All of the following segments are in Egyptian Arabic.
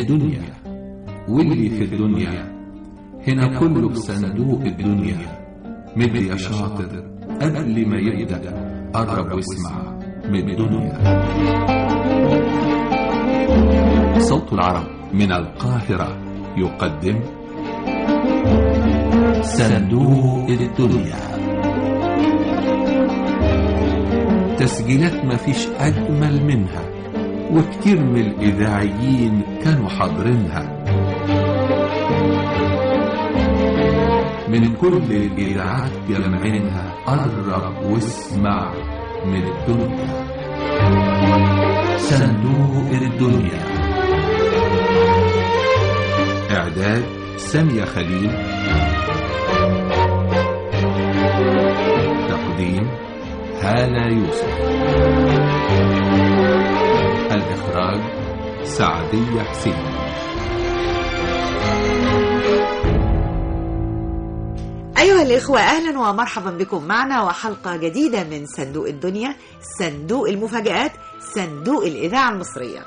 الدنيا واللي في الدنيا هنا كله في صندوق الدنيا مد يا شاطر قبل ما يبدأ قرب واسمع من الدنيا صوت العرب من القاهرة يقدم صندوق الدنيا تسجيلات مفيش أجمل منها وكتير من الإذاعيين كانوا حاضرينها من كل الإذاعات جمعينها قرب واسمع من الدنيا صندوق الدنيا إعداد سامية خليل تقديم هالة يوسف الإخراج سعدية حسين أيها الإخوة أهلا ومرحبا بكم معنا وحلقة جديدة من صندوق الدنيا صندوق المفاجآت صندوق الإذاعة المصرية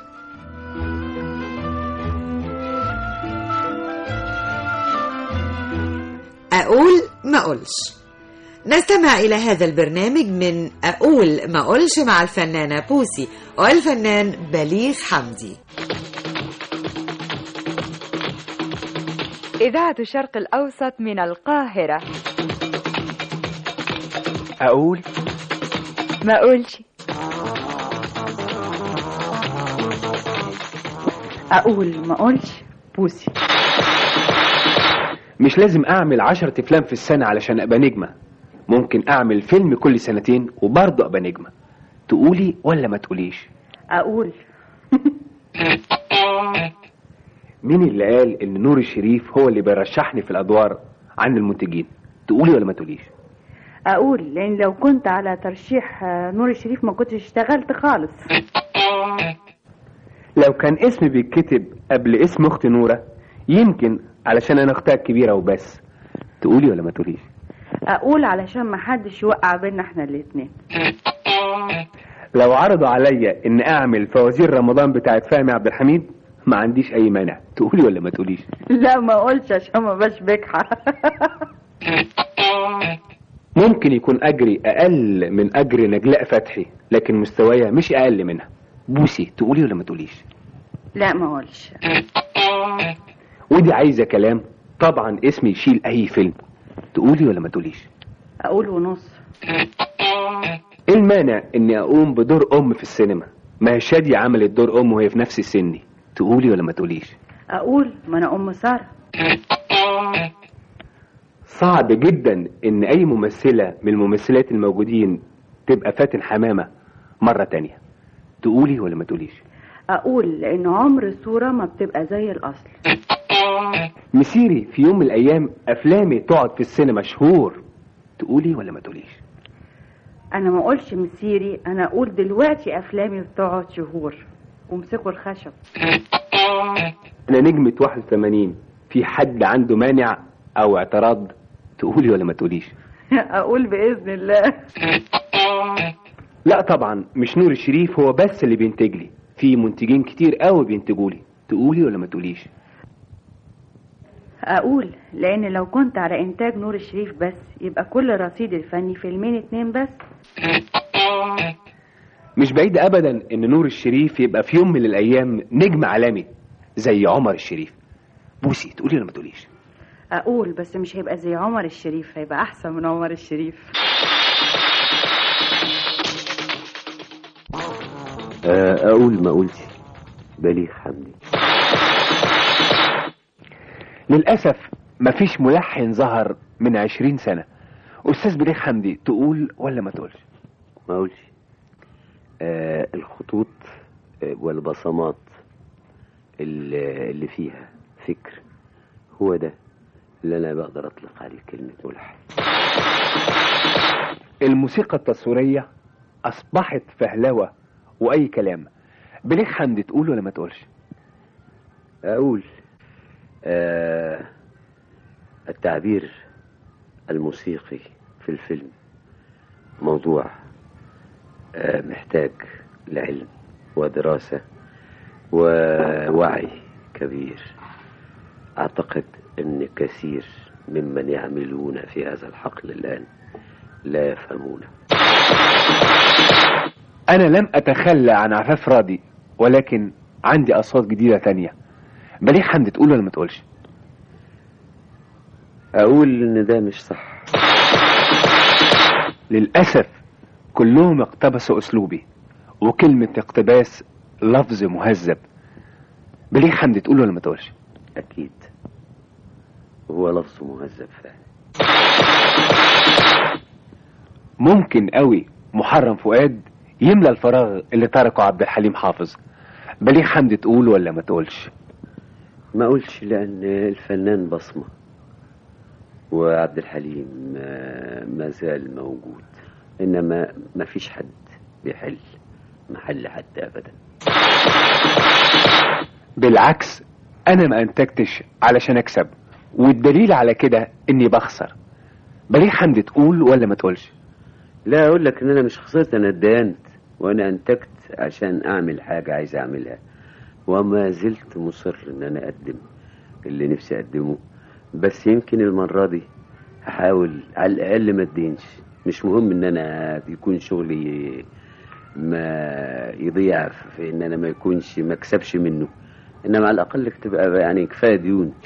أقول ما أقولش نستمع إلى هذا البرنامج من أقول ما أقولش مع الفنانة بوسي والفنان بليغ حمدي إذاعة الشرق الأوسط من القاهرة أقول ما أقولش أقول ما أقولش بوسي مش لازم أعمل عشرة أفلام في السنة علشان أبقى نجمة ممكن أعمل فيلم كل سنتين وبرضه أبقى نجمة تقولي ولا ما تقوليش أقول مين اللي قال إن نور الشريف هو اللي بيرشحني في الأدوار عن المنتجين تقولي ولا ما تقوليش أقول لأن لو كنت على ترشيح آه، نور الشريف ما كنتش اشتغلت خالص لو كان اسمي بيتكتب قبل اسم أختي نورة يمكن علشان أنا أختها الكبيرة وبس تقولي ولا ما تقوليش أقول علشان ما حدش يوقع بينا احنا الاتنين لو عرضوا عليا ان اعمل فوازير رمضان بتاعت فهمي عبد الحميد ما عنديش اي مانع تقولي ولا ما تقوليش لا ما أقولش عشان ما بقاش بجحة ممكن يكون اجري اقل من اجر نجلاء فتحي لكن مستوايا مش اقل منها بوسي تقولي ولا ما تقوليش لا ما أقولش ودي عايزه كلام طبعا اسمي يشيل اي فيلم تقولي ولا ما تقوليش أقول ونص ايه المانع اني اقوم بدور ام في السينما ما هي شادية عملت دور ام وهي في نفس سني تقولي ولا ما تقوليش أقول ما أنا أم سارة صعب جدا ان اي ممثلة من الممثلات الموجودين تبقى فاتن حمامة مرة تانية تقولي ولا ما تقوليش أقول لأن عمر الصورة ما بتبقى زي الأصل مسيري في يوم من الايام افلامي تقعد في السينما شهور تقولي ولا ما تقوليش أنا ما أقولش مسيري أنا أقول دلوقتي أفلامي بتقعد شهور وامسكوا الخشب انا نجمة 81 في حد عنده مانع او اعتراض تقولي ولا ما تقوليش أقول بإذن الله لا طبعا مش نور الشريف هو بس اللي بينتج لي في منتجين كتير قوي بينتجوا لي تقولي ولا ما تقوليش أقول لأن لو كنت على إنتاج نور الشريف بس يبقى كل رصيد الفني فيلمين اتنين بس مش بعيد ابدا ان نور الشريف يبقى في يوم من الايام نجم عالمي زي عمر الشريف بوسي تقولي ولا ما تقوليش أقول بس مش هيبقى زي عمر الشريف هيبقى أحسن من عمر الشريف أقول ما قلتش بليغ حمدي للاسف مفيش ملحن ظهر من عشرين سنة استاذ بليغ حمدي تقول ولا ما تقولش ما أقولش آه الخطوط آه والبصمات اللي اللي فيها فكر هو ده اللي أنا بقدر أطلق عليه كلمة ملحن الموسيقى التصويرية اصبحت فهلوة واي كلام بليغ حمدي تقول ولا ما تقولش أقول آه التعبير الموسيقي في الفيلم موضوع آه محتاج لعلم ودراسة ووعي كبير أعتقد أن كثير ممن يعملون في هذا الحقل الآن لا يفهمون أنا لم أتخلى عن عفاف راضي ولكن عندي أصوات جديدة تانية بليغ حمدي تقول ولا ما تقولش أقول إن ده مش صح للأسف كلهم اقتبسوا أسلوبي وكلمة اقتباس لفظ مهذب بليغ حمدي تقول ولا ما تقولش أكيد هو لفظ مهذب فعلا ممكن قوي محرم فؤاد يملى الفراغ اللي تركه عبد الحليم حافظ بليغ حمدي تقول ولا ما تقولش ما أقولش لأن الفنان بصمة وعبد الحليم آه، ما زال موجود إنما ما فيش حد بيحل محل حد أبدا بالعكس انا ما انتجتش علشان اكسب والدليل على كده اني بخسر بليغ حمدي تقول ولا ما تقولش لا أقول لك إن أنا مش خسرت أنا اتدينت وأنا أنتجت عشان أعمل حاجة عايز أعملها وما زلت مصر إن أنا أقدم اللي نفسي أقدمه بس يمكن المرة دي هحاول على الأقل ما اتدينش مش مهم إن أنا بيكون شغلي ما يضيع في إن أنا ما يكونش ما أكسبش منه إنما على الأقل تبقى يعني كفاية ديون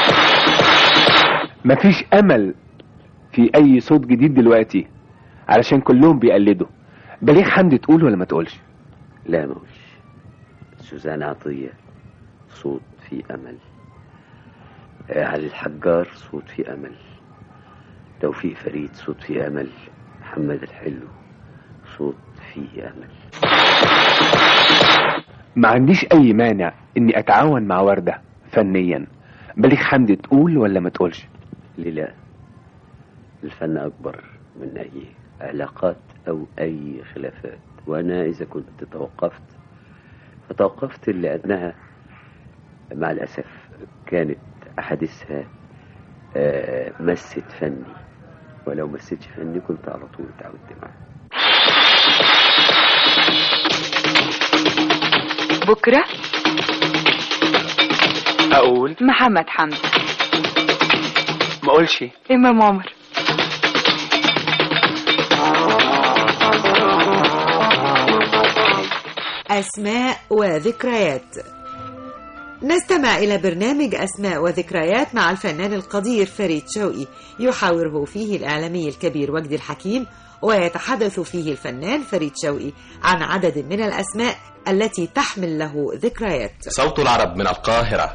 مفيش امل في اي صوت جديد دلوقتي علشان كلهم بيقلدوا بليغ حمدي تقول ولا ما تقولش لا ما أقولش سوزان عطية صوت في أمل آه، علي الحجار صوت في أمل توفيق فريد صوت في أمل محمد الحلو صوت فيه أمل ما عنديش اي مانع اني اتعاون مع وردة فنيا بليغ حمدي تقول ولا ما تقولش ليه لا الفن أكبر من أي علاقات أو أي خلافات وأنا إذا كنت توقفت فتوقفت لأنها مع الأسف كانت أحاديثها آه، مست فني ولو مستش فني كنت على طول اتعودت معاه بكرة اقول محمد حمد ما اقولش إمام عمر أسماء وذكريات نستمع إلى برنامج أسماء وذكريات مع الفنان القدير فريد شوقي يحاوره فيه الإعلامي الكبير وجدي الحكيم ويتحدث فيه الفنان فريد شوقي عن عدد من الأسماء التي تحمل له ذكريات صوت العرب من القاهرة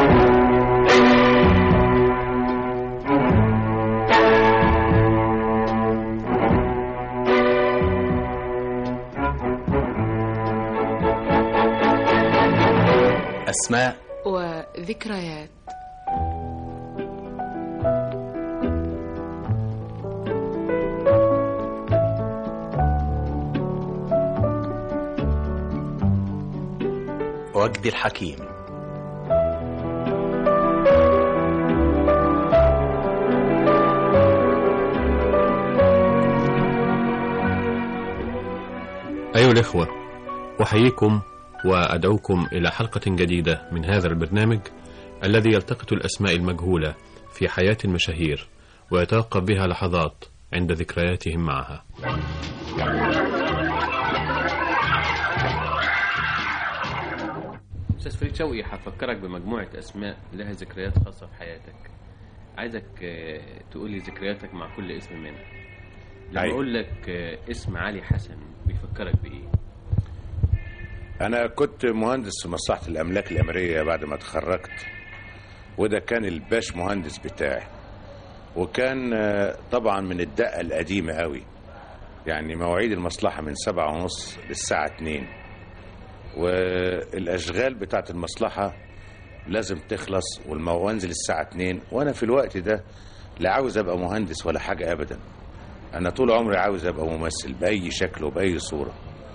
أسماء وذكريات وجدي الحكيم أيها الإخوة أحييكم وأدعوكم إلى حلقة جديدة من هذا البرنامج الذي يلتقط الأسماء المجهولة في حياة المشاهير ويتوقف بها لحظات عند ذكرياتهم معها استاذ فريد شوقي هفكرك بمجموعه اسماء لها ذكريات خاصه في حياتك عايزك آه، تقول لي ذكرياتك مع كل اسم منها لما أيوة. اقول لك آه، اسم علي حسن بيفكرك بايه أنا كنت مهندس في مصلحة الأملاك الأمرية بعد ما اتخرجت وده كان الباش مهندس بتاعي وكان آه، طبعا من الدقة القديمة قوي يعني مواعيد المصلحة من سبعة ونص للساعة اتنين والأشغال بتاعت المصلحة لازم تخلص والمو- وانزل الساعة اتنين وأنا في الوقت ده لا عاوز أبقى مهندس ولا حاجة أبدا أنا طول عمري عاوز أبقى ممثل بأي شكل وبأي صورة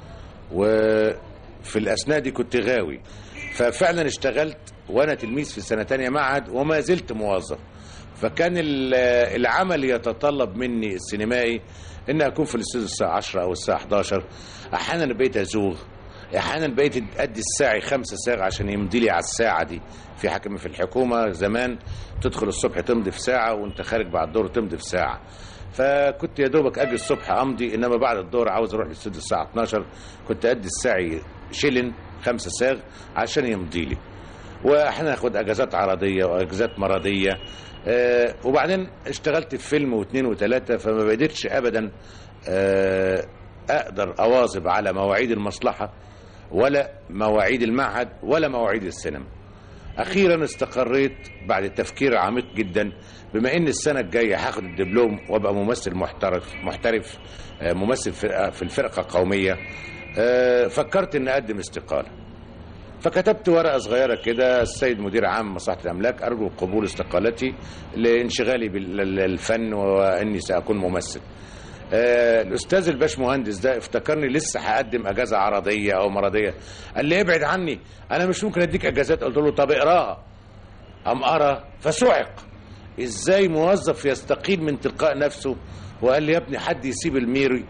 وفي الأثناء دي كنت غاوي ففعلا اشتغلت وأنا تلميذ في سنة تانية معهد وما زلت موظف فكان ال- العمل يتطلب مني السينمائي ان اكون في الاستوديو الساعه 10 او الساعه 11 احيانا بقيت ازوغ احيانا بقيت ادي الساعي خمسة ساغ عشان يمضي لي على الساعه دي في حكم في الحكومه زمان تدخل الصبح تمضي في ساعه وانت خارج بعد الظهر تمضي في ساعه فكنت يا دوبك اجي الصبح امضي انما بعد الظهر عاوز اروح للاستوديو الساعه 12 كنت ادي الساعي شيلن خمسة ساغ عشان يمضي لي واحنا ناخد اجازات عرضيه واجازات مرضيه آه وبعدين اشتغلت في فيلم واثنين وثلاثه فما بديتش ابدا آه اقدر اواظب على مواعيد المصلحه ولا مواعيد المعهد ولا مواعيد السينما اخيرا استقريت بعد تفكير عميق جدا بما ان السنه الجايه هاخد الدبلوم وابقى ممثل محترف محترف آه، ممثل في في الفرقه قوميه آه، فكرت ان اقدم استقاله فكتبت ورقه صغيره كده السيد مدير عام مصلحه الاملاك ارجو قبول استقالتي لانشغالي بالفن واني ساكون ممثل آه، الاستاذ الباش مهندس ده افتكرني لسه هقدم اجازه عرضيه او مرضيه قال لي ابعد عني انا مش ممكن اديك اجازات قلت له طب اقراها ام ارى فصعق ازاي موظف يستقيل من تلقاء نفسه وقال لي يا ابني حد يسيب الميري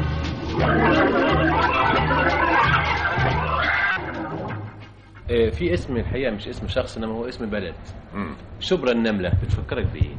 آه، في اسم الحقيقه مش اسم شخص انما هو اسم بلد شبرا النمله بتفكرك بايه؟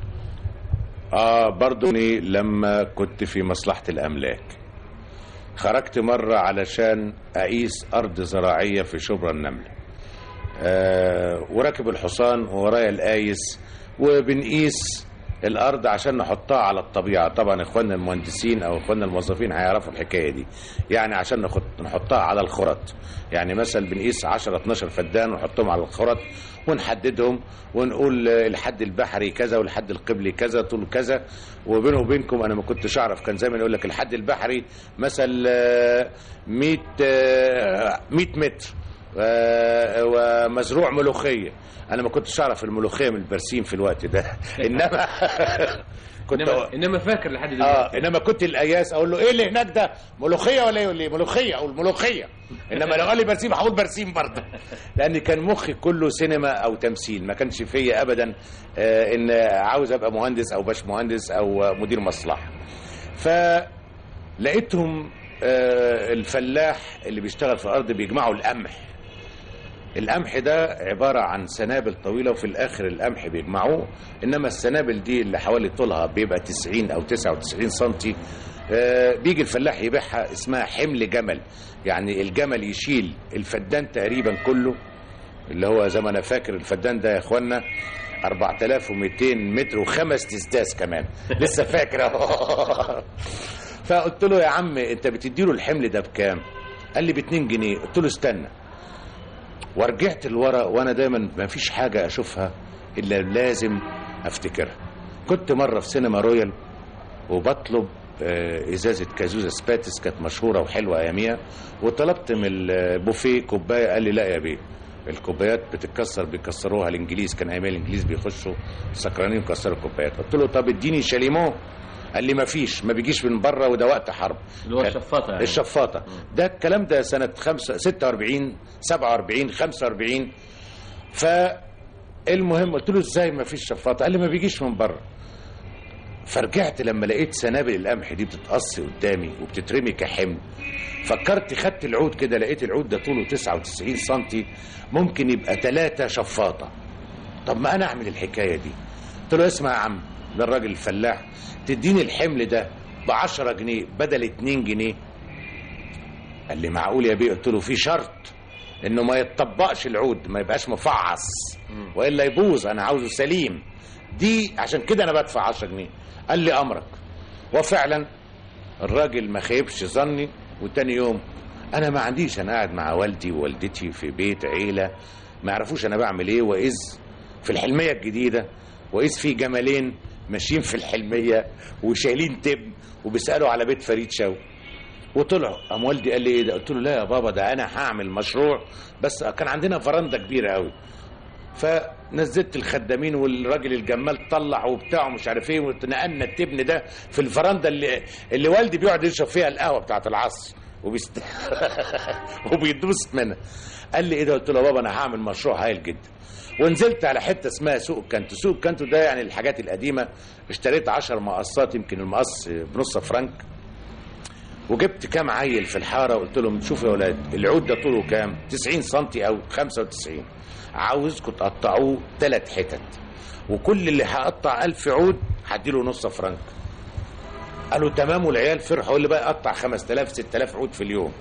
اه برضو إني لما كنت في مصلحة الأملاك خرجت مرة علشان أقيس أرض زراعية في شبرا النمل آه وراكب الحصان وورايا القايس وبنقيس الأرض عشان نحطها على الطبيعة طبعا إخواننا المهندسين أو إخواننا الموظفين هيعرفوا الحكاية دي يعني عشان نخط- نحطها على الخرط يعني مثلا بنقيس 10 12 فدان ونحطهم على الخرط ونحددهم ونقول آه، الحد البحري كذا والحد القبلي كذا طول كذا وبينه وبينكم انا ما كنتش اعرف كان زمان يقول لك الحد البحري مثلا آه، 100 آه، 100 متر آه، ومزروع ملوخيه انا ما كنتش اعرف الملوخيه من البرسيم في الوقت ده انما كنت انما انما فاكر لحد اه دلوقتي انما كنت القياس اقول له ايه اللي هناك ده ملوخيه ولا ايه يقول لي ملوخيه اقول ملوخيه انما لو قال لي برسيم هقول برسيم برضه لان كان مخي كله سينما او تمثيل ما كانش فيا ابدا آه ان عاوز ابقى مهندس او باش مهندس او مدير مصلحه فلقيتهم آه الفلاح اللي بيشتغل في الارض بيجمعوا القمح القمح ده عبارة عن سنابل طويلة وفي الآخر القمح بيجمعوه إنما السنابل دي اللي حوالي طولها بيبقى 90 أو 99 سنتي آه، بيجي الفلاح يبيعها اسمها حمل جمل يعني الجمل يشيل الفدان تقريبا كله اللي هو زي ما انا فاكر الفدان ده يا اخوانا 4200 متر وخمس تسداس كمان لسه فاكر اهو فقلت له يا عم انت بتديله الحمل ده بكام قال لي ب 2 جنيه قلت له استنى ورجعت لورا وانا دايما ما فيش حاجه اشوفها الا لازم افتكرها كنت مره في سينما رويال وبطلب آه، ازازه كازوزه سباتس كانت مشهوره وحلوه اياميها وطلبت من البوفيه كوبايه قال لي لا يا بيه الكوبايات بتتكسر بيكسروها الانجليز كان ايام الانجليز بيخشوا سكرانين يكسروا الكوبايات قلت له طب اديني شاليمو قال لي ما فيش ما بيجيش من بره وده وقت حرب اللي هو كان- الشفاطة يعني. الشفاطه ده الكلام ده سنه 5 46 47 45 فالمهم قلت له ازاي ما فيش شفاطه قال لي ما بيجيش من بره فرجعت لما لقيت سنابل القمح دي بتتقص قدامي وبتترمي كحمل فكرت خدت العود كده لقيت العود ده طوله 99 سنتي ممكن يبقى ثلاثة شفاطة طب ما انا اعمل الحكاية دي قلت له اسمع يا عم ده الراجل الفلاح تديني الحمل ده ب 10 جنيه بدل 2 جنيه قال لي معقول يا بيه قلت له في شرط انه ما يتطبقش العود ما يبقاش مفعص والا يبوظ انا عاوزه سليم دي عشان كده انا بدفع 10 جنيه قال لي امرك وفعلا الراجل ما خيبش ظني وتاني يوم انا ما عنديش انا قاعد مع والدي ووالدتي في بيت عيله ما يعرفوش انا بعمل ايه واذ في الحلميه الجديده واذ في جمالين ماشيين في الحلميه وشايلين تبن وبيسالوا على بيت فريد شوقي وطلعوا قام والدي قال لي ايه ده قلت له لا يا بابا ده انا هعمل مشروع بس كان عندنا فرنده كبيره قوي فنزلت الخدامين والراجل الجمال طلع وبتاع ومش عارف ايه ونقلنا التبن ده في الفرنده اللي اللي والدي بيقعد يشرب فيها القهوه بتاعت العصر وبيست... وبيدوس منها قال لي ايه ده قلت له يا بابا انا هعمل مشروع هايل جدا ونزلت على حته اسمها سوق الكانتو سوق الكانتو ده يعني الحاجات القديمه اشتريت 10 مقصات يمكن المقص بنص فرنك وجبت كام عيل في الحاره وقلت لهم شوفوا يا ولاد العود ده طوله كام 90 سم او 95 عاوزكم تقطعوه ثلاث حتت وكل اللي هقطع 1000 عود هديله نص فرنك قالوا تمام والعيال فرحوا اللي بقى يقطع 5000 6000 عود في اليوم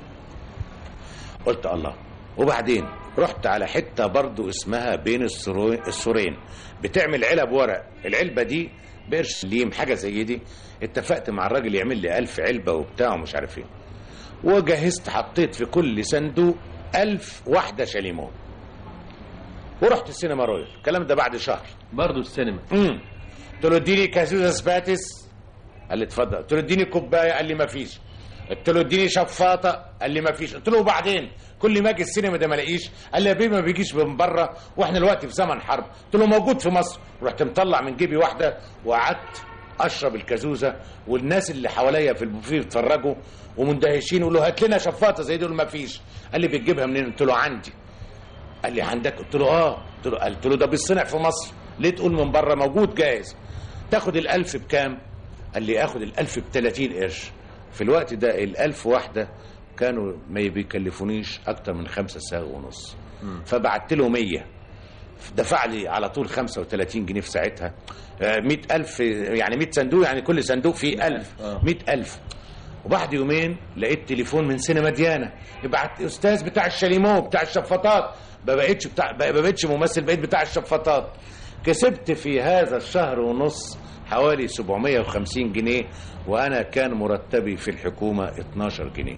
قلت الله وبعدين رحت على حته برضو اسمها بين السرو- السورين بتعمل علب ورق العلبه دي بقرش ليم حاجه زي دي اتفقت مع الراجل يعمل لي ألف علبه وبتاع ومش عارف ايه وجهزت حطيت في كل صندوق ألف واحده شاليمون ورحت السينما رويال الكلام ده بعد شهر برضه السينما امم قلت له اديني كازوزه سباتس قال لي اتفضل قلت له اديني كوبايه قال لي ما فيش قلت له اديني شفاطه قال لي ما فيش قلت له وبعدين كل ما اجي السينما ده ما الاقيش قال لي يا بيه ما بيجيش من بره واحنا دلوقتي في زمن حرب قلت له موجود في مصر رحت مطلع من جيبي واحده وقعدت اشرب الكازوزه والناس اللي حواليا في البوفيه بيتفرجوا ومندهشين يقولوا هات لنا شفاطه زي دول ما فيش قال لي بتجيبها منين قلت له عندي قال لي عندك قلت له اه قلت له قلت له ده بيصنع في مصر ليه تقول من بره موجود جاهز تاخد الألف بكام قال لي اخد الألف ب 30 قرش في الوقت ده الألف واحدة كانوا ما بيكلفونيش أكتر من خمسة ساعة ونص فبعت له 100 دفع لي على طول 35 جنيه في ساعتها آه، 100 ألف يعني 100 صندوق يعني كل صندوق فيه 1000 100 ألف وبعد يومين لقيت تليفون من سينما ديانا يبعت استاذ بتاع الشاليمو بتاع الشفاطات ما بقتش بتاع ما بقتش ممثل بقيت بتاع الشفاطات كسبت في هذا الشهر ونص حوالي 750 جنيه وانا كان مرتبي في الحكومه 12 جنيه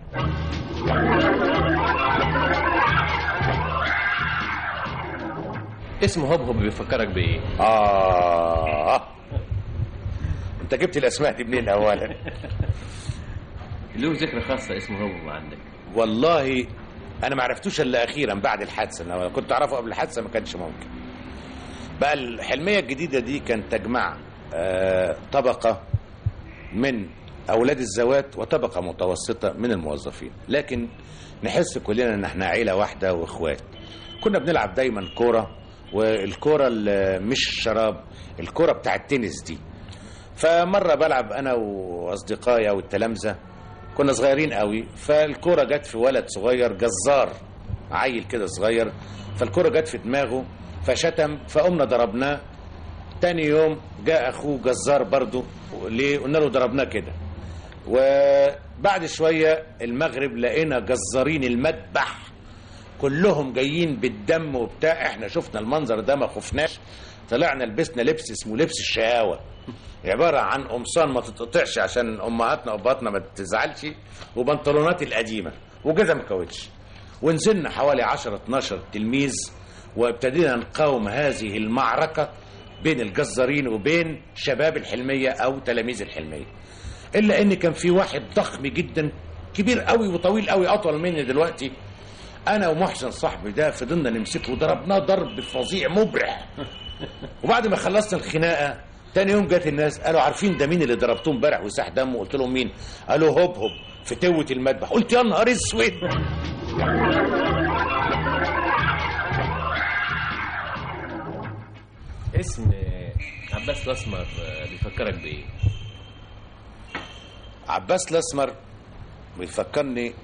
اسمه هبهب بيفكرك بايه؟ اه انت جبت الاسماء دي منين اولا له ذكرى خاصه اسمه هبهب عندك والله انا ما عرفتوش الا اخيرا بعد الحادثه انا كنت اعرفه قبل الحادثه ما كانش ممكن بقى الحلميه الجديده دي كانت تجمع آه، طبقه من اولاد الزوات وطبقه متوسطه من الموظفين لكن نحس كلنا ان احنا عيله واحده واخوات كنا بنلعب دايما كوره والكوره اللي مش شراب الكوره بتاع التنس دي فمره بلعب انا واصدقائي او التلامذه كنا صغيرين قوي فالكوره جت في ولد صغير جزار عيل كده صغير فالكوره جت في دماغه فشتم فقمنا ضربناه تاني يوم جاء اخوه جزار برضه ليه قلنا له ضربناه كده وبعد شويه المغرب لقينا جزارين المذبح كلهم جايين بالدم وبتاع احنا شفنا المنظر ده ما خفناش طلعنا لبسنا لبس اسمه لبس الشقاوه عباره عن قمصان ما تتقطعش عشان امهاتنا وابهاتنا ما تزعلش وبنطلونات القديمه وجزم كاوتش ونزلنا حوالي 10 12 تلميذ وابتدينا نقاوم هذه المعركه بين الجزارين وبين شباب الحلميه او تلاميذ الحلميه الا ان كان في واحد ضخم جدا كبير قوي وطويل قوي اطول مني دلوقتي انا ومحسن صاحبي ده فضلنا نمسكه وضربناه ضرب فظيع مبرح وبعد ما خلصنا الخناقه تاني يوم جت الناس قالوا عارفين ده مين اللي ضربتوه امبارح وساح دمه قلت لهم مين قالوا هوب هوب في توة المذبح قلت يا نهار اسود اسم عباس الاسمر بيفكرك بايه؟ عباس الاسمر بيفكرني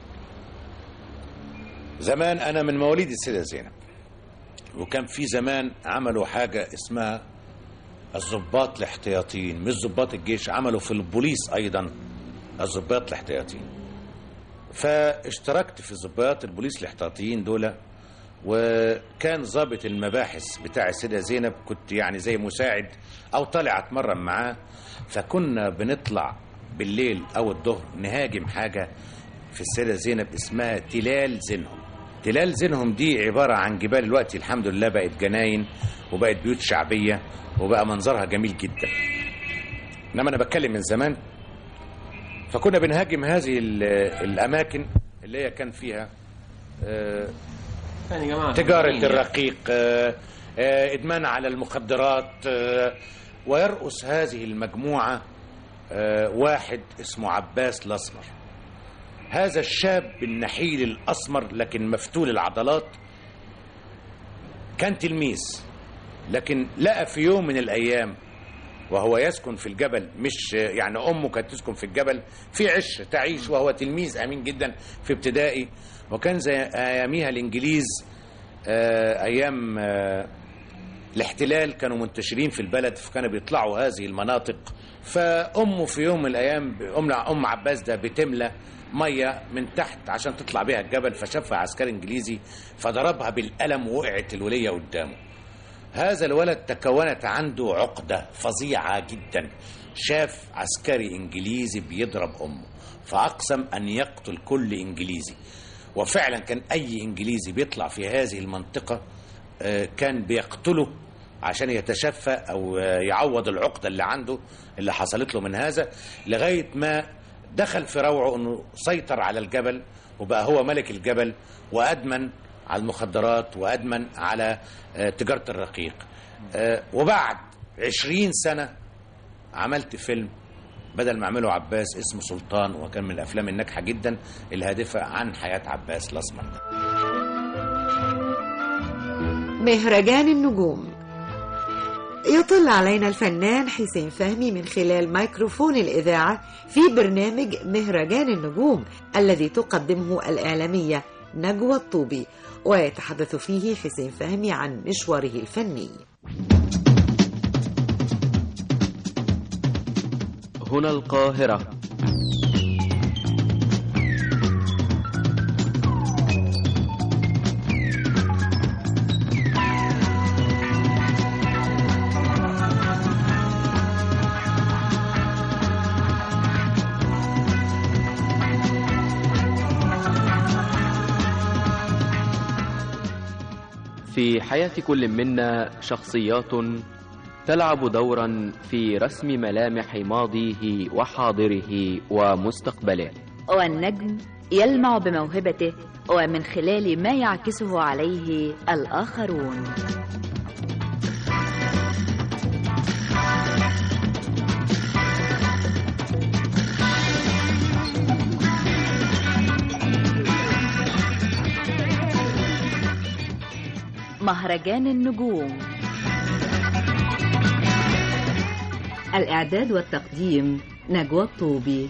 زمان انا من مواليد السيده زينب وكان في زمان عملوا حاجه اسمها الضباط الاحتياطيين مش ضباط الجيش عملوا في البوليس ايضا الضباط الاحتياطيين فاشتركت في ضباط البوليس الاحتياطيين دول وكان ضابط المباحث بتاع السيدة زينب كنت يعني زي مساعد او طالع اتمرن معاه فكنا بنطلع بالليل او الظهر نهاجم حاجة في السيدة زينب اسمها تلال زينهم تلال زينهم دي عبارة عن جبال الوقت الحمد لله بقت جناين وبقت بيوت شعبية وبقى منظرها جميل جدا انما انا بتكلم من زمان فكنا بنهاجم هذه ال- الاماكن اللي هي كان فيها آه، يعني يا جماعه تجارة يعني. الرقيق آه، آه، إدمان على المخدرات آه، ويرأس هذه المجموعة آه، واحد اسمه عباس الأسمر هذا الشاب النحيل الأسمر لكن مفتول العضلات كان تلميذ لكن لقى في يوم من الأيام وهو يسكن في الجبل مش يعني امه كانت تسكن في الجبل في عش تعيش وهو تلميذ امين جدا في ابتدائي وكان زي اياميها الانجليز آه، ايام آه، الاحتلال كانوا منتشرين في البلد فكانوا بيطلعوا هذه المناطق فامه في يوم من الايام ام ام عباس ده بتملى ميه من تحت عشان تطلع بيها الجبل فشافها عسكري انجليزي فضربها بالقلم ووقعت الوليه قدامه هذا الولد تكونت عنده عقده فظيعه جدا شاف عسكري انجليزي بيضرب امه فاقسم ان يقتل كل انجليزي وفعلا كان اي انجليزي بيطلع في هذه المنطقه آه، كان بيقتله عشان يتشفى او آه، يعوض العقده اللي عنده اللي حصلت له من هذا لغايه ما دخل في روعه انه سيطر على الجبل وبقى هو ملك الجبل وادمن على المخدرات وادمن على آه، تجاره الرقيق آه، وبعد عشرين سنه عملت فيلم بدل ما اعمله عباس اسمه سلطان وكان من الافلام الناجحه جدا الهادفه عن حياه عباس الاسمر ده مهرجان النجوم يطل علينا الفنان حسين فهمي من خلال ميكروفون الإذاعة في برنامج مهرجان النجوم الذي تقدمه الإعلامية نجوى الطوبي ويتحدث فيه حسين فهمي عن مشواره الفني هنا القاهرة في حياة كل منا شخصيات تلعب دورا في رسم ملامح ماضيه وحاضره ومستقبله والنجم يلمع بموهبته ومن خلال ما يعكسه عليه الآخرون مهرجان النجوم الإعداد والتقديم نجوى الطوبي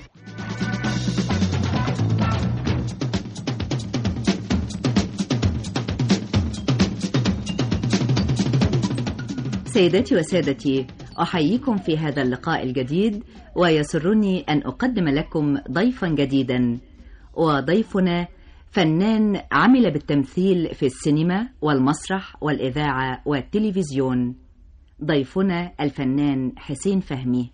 سيداتي وسادتي أحييكم في هذا اللقاء الجديد ويسرني أن أقدم لكم ضيفا جديدا وضيفنا فنان عمل بالتمثيل في السينما والمسرح والإذاعة والتلفزيون ضيفنا الفنان حسين فهمي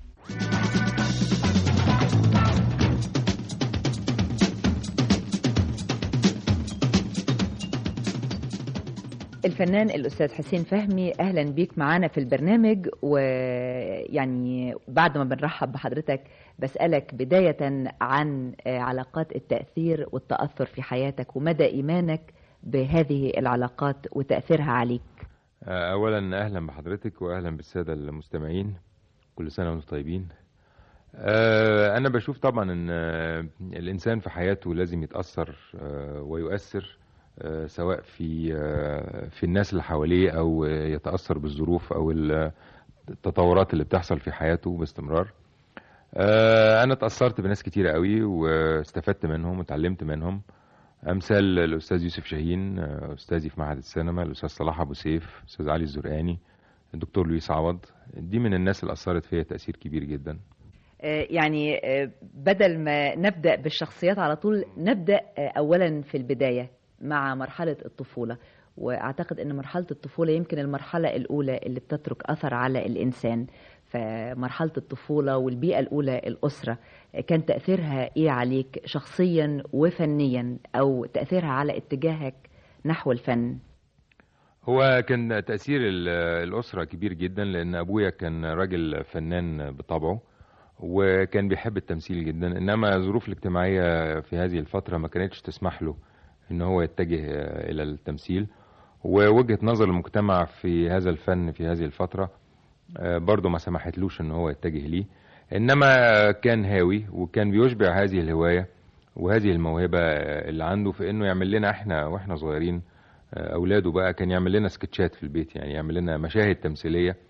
الفنان الأستاذ حسين فهمي أهلا بيك معانا في البرنامج ويعني بعد ما بنرحب بحضرتك بسألك بداية عن علاقات التأثير والتأثر في حياتك ومدى إيمانك بهذه العلاقات وتأثيرها عليك اولا اهلا بحضرتك واهلا بالساده المستمعين كل سنه وانتم طيبين انا بشوف طبعا ان الانسان في حياته لازم يتاثر ويؤثر سواء في في الناس اللي حواليه او يتاثر بالظروف او التطورات اللي بتحصل في حياته باستمرار انا اتاثرت بناس كتيره قوي واستفدت منهم وتعلمت منهم امثال الاستاذ يوسف شاهين استاذي في معهد السينما الاستاذ صلاح ابو سيف الاستاذ علي الزرقاني الدكتور لويس عوض دي من الناس اللي اثرت فيا تاثير كبير جدا يعني بدل ما نبدا بالشخصيات على طول نبدا اولا في البدايه مع مرحله الطفوله واعتقد ان مرحله الطفوله يمكن المرحله الاولى اللي بتترك اثر على الانسان فمرحله الطفوله والبيئه الاولى الاسره كان تاثيرها ايه عليك شخصيا وفنيا او تاثيرها على اتجاهك نحو الفن هو كان تاثير الاسره كبير جدا لان ابويا كان راجل فنان بطبعه وكان بيحب التمثيل جدا انما الظروف الاجتماعيه في هذه الفتره ما كانتش تسمح له ان هو يتجه الى التمثيل ووجهه نظر المجتمع في هذا الفن في هذه الفتره برضه ما سمحتلوش ان هو يتجه ليه انما كان هاوي وكان بيشبع هذه الهوايه وهذه الموهبه اللي عنده في انه يعمل لنا احنا واحنا صغيرين اولاده بقى كان يعمل لنا سكتشات في البيت يعني يعمل لنا مشاهد تمثيليه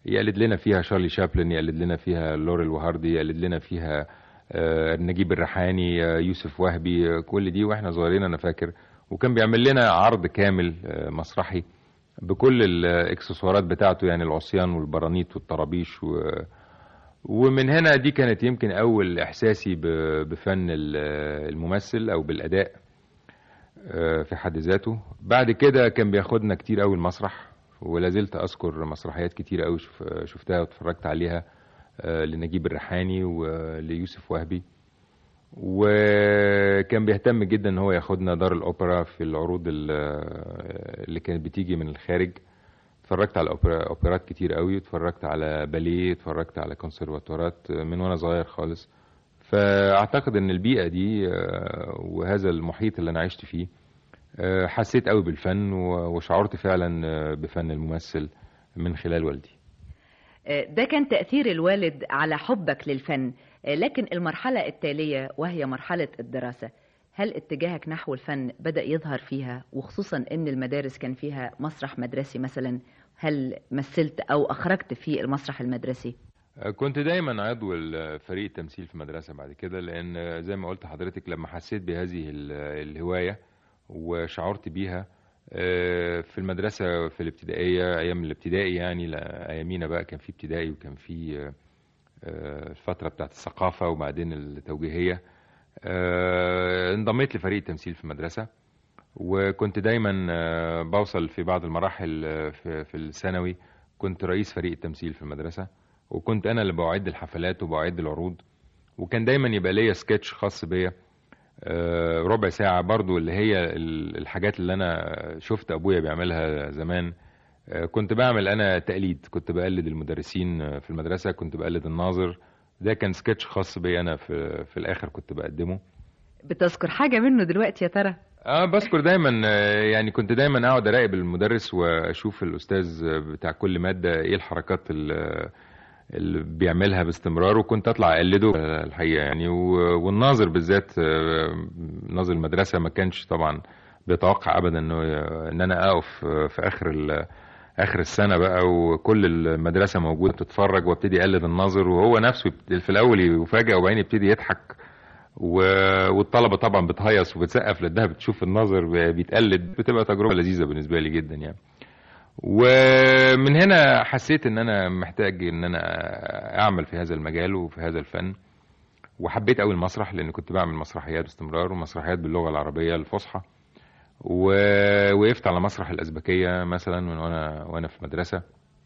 يقلد لنا فيها شارلي شابلن يقلد لنا فيها لوريل وهاردي يقلد لنا فيها آه، نجيب الريحاني آه، يوسف وهبي آه، كل دي واحنا صغيرين انا فاكر وكان بيعمل لنا عرض كامل آه، مسرحي بكل الاكسسوارات بتاعته يعني العصيان والبرانيت والطرابيش و... ومن هنا دي كانت يمكن اول احساسي ب- بفن ال- الممثل او بالاداء آه، في حد ذاته بعد كده كان بياخدنا كتير قوي المسرح ولا زلت اذكر مسرحيات كتير قوي شف- شفتها واتفرجت عليها آه، لنجيب الريحاني وليوسف وهبي وكان بيهتم جدا ان هو ياخدنا دار الاوبرا في العروض ال- اللي كانت بتيجي من الخارج اتفرجت على أوبرا- اوبرات كتير قوي اتفرجت على باليه اتفرجت على كونسرفاتورات من وانا صغير خالص فاعتقد ان البيئه دي آه، وهذا المحيط اللي انا عشت فيه آه، حسيت قوي بالفن و- وشعرت فعلا آه، بفن الممثل من خلال والدي آه، ده كان تأثير الوالد على حبك للفن آه، لكن المرحلة التالية وهي مرحلة الدراسة هل اتجاهك نحو الفن بدأ يظهر فيها وخصوصا ان المدارس كان فيها مسرح مدرسي مثلا هل مثلت او اخرجت في المسرح المدرسي كنت دايما عضو فريق التمثيل في المدرسة بعد كده لأن زي ما قلت حضرتك لما حسيت بهذه ال- الهواية وشعرت بيها آه، في المدرسة في الابتدائية أيام الابتدائي يعني لا- أيامينا بقى كان في ابتدائي وكان في آه، آه، الفترة بتاعت الثقافة وبعدين التوجيهية آه، انضميت لفريق التمثيل في المدرسة وكنت دايما آه، بوصل في بعض المراحل آه، في في الثانوي كنت رئيس فريق التمثيل في المدرسة وكنت انا اللي بعد الحفلات وبعد العروض وكان دايما يبقى ليا سكتش خاص بيا آه، ربع ساعة برضو اللي هي ال- الحاجات اللي انا شفت ابويا بيعملها زمان آه، كنت بعمل انا تقليد كنت بقلد المدرسين آه، في المدرسة كنت بقلد الناظر ده كان سكتش خاص بيا انا في, في الاخر كنت بقدمه بتذكر حاجة منه دلوقتي يا ترى اه بذكر دايما آه، يعني كنت دايما اقعد اراقب المدرس واشوف الاستاذ بتاع كل ماده ايه الحركات ال- اللي بيعملها باستمرار وكنت اطلع اقلده آه، الحقيقه يعني و- والناظر بالذات آه، ناظر المدرسه ما كانش طبعا بيتوقع ابدا انه ان انا اقف آه، في اخر ال- اخر السنه بقى وكل المدرسه موجوده تتفرج وابتدي اقلد الناظر وهو نفسه يبت- في الاول يفاجئ وبعدين يبتدي يضحك و- والطلبه طبعا بتهيص وبتسقف لانها بتشوف الناظر بيتقلد بتبقى تجربه لذيذه بالنسبه لي جدا يعني ومن هنا حسيت ان انا محتاج ان انا اعمل في هذا المجال وفي هذا الفن وحبيت قوي المسرح لان كنت بعمل مسرحيات باستمرار ومسرحيات باللغه العربيه الفصحى ووقفت على مسرح الازبكيه مثلا من وانا وانا في مدرسه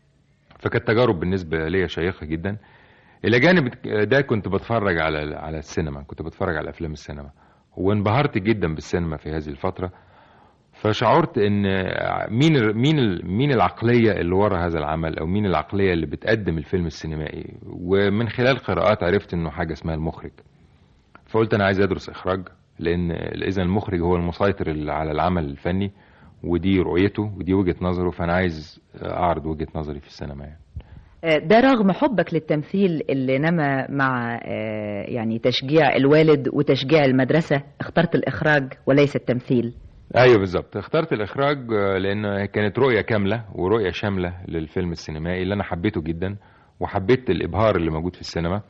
فكانت تجارب بالنسبه ليا شيقه جدا الى جانب ده كنت بتفرج على على السينما كنت بتفرج على افلام السينما وانبهرت جدا بالسينما في هذه الفتره فشعرت ان مين ال- مين ال- مين العقليه اللي ورا هذا العمل او مين العقليه اللي بتقدم الفيلم السينمائي ومن خلال قراءات عرفت انه حاجه اسمها المخرج فقلت انا عايز ادرس اخراج لان اذا المخرج هو المسيطر ال- على العمل الفني ودي رؤيته ودي وجهه نظره فانا عايز اعرض وجهه نظري في السينما يعني. آه، ده رغم حبك للتمثيل اللي نما مع آه، يعني تشجيع الوالد وتشجيع المدرسة اخترت الإخراج وليس التمثيل ايوه بالظبط اخترت الاخراج آه، لان كانت رؤيه كامله ورؤيه شامله للفيلم السينمائي اللي انا حبيته جدا وحبيت الابهار اللي موجود في السينما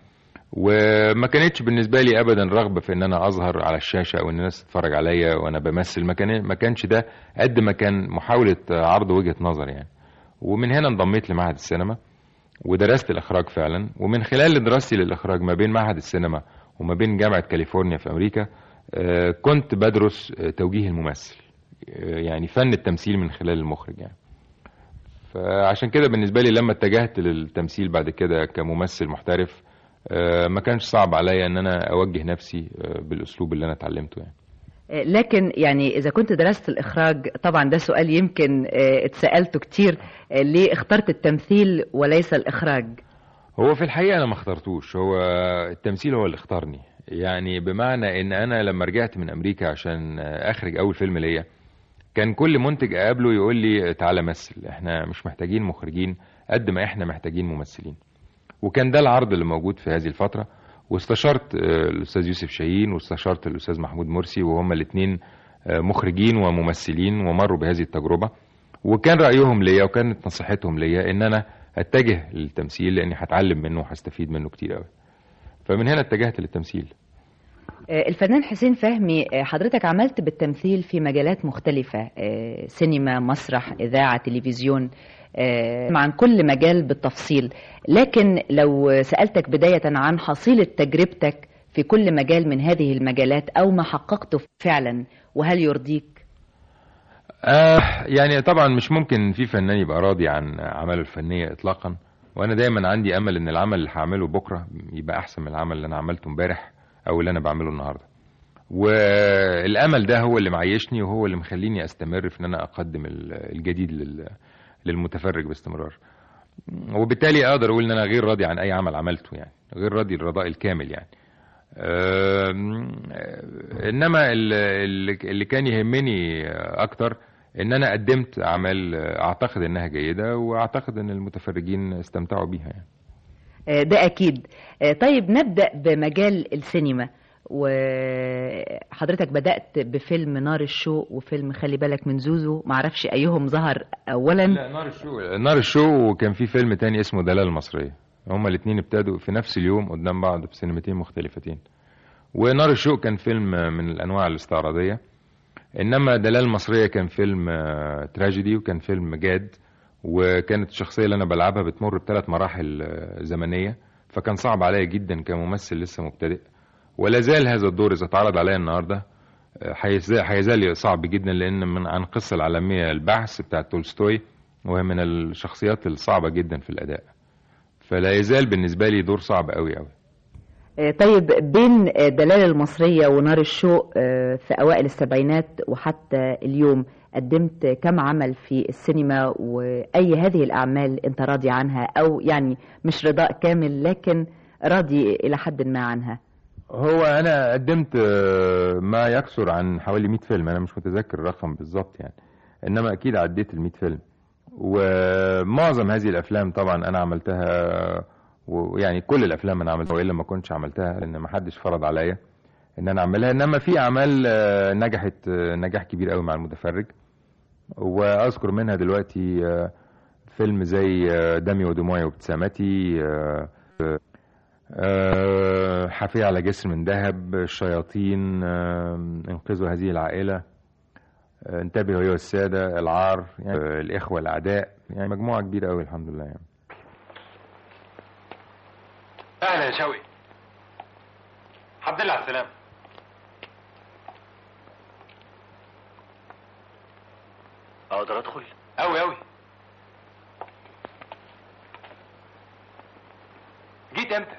وما كانتش بالنسبه لي ابدا رغبه في ان انا اظهر على الشاشه او ان الناس تتفرج عليا وانا بمثل ما كان ما كانش ده قد ما كان محاوله عرض وجهه نظر يعني ومن هنا انضميت لمعهد السينما ودرست الاخراج فعلا ومن خلال دراستي للاخراج ما بين معهد السينما وما بين جامعه كاليفورنيا في امريكا آه، كنت بدرس آه، توجيه الممثل آه، يعني فن التمثيل من خلال المخرج يعني فعشان كده بالنسبه لي لما اتجهت للتمثيل بعد كده كممثل محترف آه، ما كانش صعب عليا ان انا اوجه نفسي آه، بالاسلوب اللي انا اتعلمته يعني آه، لكن يعني إذا كنت درست الإخراج طبعا ده سؤال يمكن آه، اتسألته كتير آه، ليه اخترت التمثيل وليس الإخراج هو في الحقيقه انا ما اخترتوش هو التمثيل هو اللي اختارني يعني بمعنى ان انا لما رجعت من امريكا عشان آه، اخرج اول فيلم ليا كان كل منتج اقابله يقول لي تعالى مثل احنا مش محتاجين مخرجين قد ما احنا محتاجين ممثلين وكان ده العرض اللي موجود في هذه الفتره واستشرت آه، الاستاذ يوسف شاهين واستشرت الاستاذ محمود مرسي وهما الاثنين مخرجين وممثلين ومروا بهذه التجربه وكان رايهم ليا وكانت نصيحتهم ليا ان انا هتجه للتمثيل لاني هتعلم منه وهستفيد منه كتير قوي فمن هنا اتجهت للتمثيل آه، الفنان حسين فهمي آه، حضرتك عملت بالتمثيل في مجالات مختلفة آه، سينما مسرح إذاعة تلفزيون آه، عن كل مجال بالتفصيل لكن لو سألتك بداية عن حصيلة تجربتك في كل مجال من هذه المجالات أو ما حققته فعلا وهل يرضيك آه يعني طبعا مش ممكن في فنان يبقى راضي عن اعماله الفنيه اطلاقا وانا دايما عندي امل ان العمل اللي هعمله بكره يبقى احسن من العمل اللي انا عملته امبارح او اللي انا بعمله النهارده والامل ده هو اللي معيشني وهو اللي مخليني استمر في ان انا اقدم ال- الجديد لل- للمتفرج باستمرار وبالتالي اقدر اقول ان انا غير راضي عن اي عمل عملته يعني غير راضي الرضاء الكامل يعني أم، آه، انما ال- ال- اللي كان يهمني اكتر ان انا قدمت اعمال اعتقد انها جيده واعتقد ان المتفرجين استمتعوا بيها يعني آه، ده أكيد آه، طيب نبدأ بمجال السينما وحضرتك بدأت بفيلم نار الشوق وفيلم خلي بالك من زوزو معرفش أيهم ظهر أولا لا نار الشوق نار الشو وكان في فيلم تاني اسمه دلال المصرية هما الاثنين ابتدوا في نفس اليوم قدام بعض في سينمتين مختلفتين ونار الشوق كان فيلم من الانواع الاستعراضية انما دلال المصرية كان فيلم آه، تراجيدي وكان فيلم جاد وكانت الشخصية اللي انا بلعبها بتمر بثلاث مراحل آه، زمنية فكان صعب عليا جدا كممثل لسه مبتدئ ولا زال هذا الدور اذا اتعرض عليا النهارده آه، هيزال هيزال صعب جدا لان من عن قصه العالميه البحث بتاع تولستوي وهي من الشخصيات الصعبه جدا في الاداء فلا يزال بالنسبه لي دور صعب قوي قوي آه، طيب بين آه، دلال المصرية ونار الشوق آه، في أوائل السبعينات وحتى اليوم قدمت كم عمل في السينما وأي هذه الأعمال أنت راضي عنها أو يعني مش رضاء كامل لكن راضي إلى حد ما عنها هو انا قدمت آه، ما يكثر عن حوالي 100 فيلم انا مش متذكر الرقم بالظبط يعني انما اكيد عديت ال 100 فيلم ومعظم هذه الافلام طبعا انا عملتها ويعني كل الافلام انا عملتها والا ما كنتش عملتها لان ما حدش فرض عليا ان انا اعملها انما في اعمال آه، نجحت آه، نجاح كبير قوي مع المتفرج واذكر منها دلوقتي آه، فيلم زي آه، دمي ودموعي وابتسامتي آه، آه، آه، حافية على جسر من ذهب الشياطين آه، انقذوا هذه العائلة آه، انتبهوا ايها السادة العار يعني آه، الاخوة الاعداء يعني مجموعة كبيرة قوي الحمد لله يعني اهلا يا شوقي الحمد لله على السلامه اقدر ادخل قوي قوي جيت امتى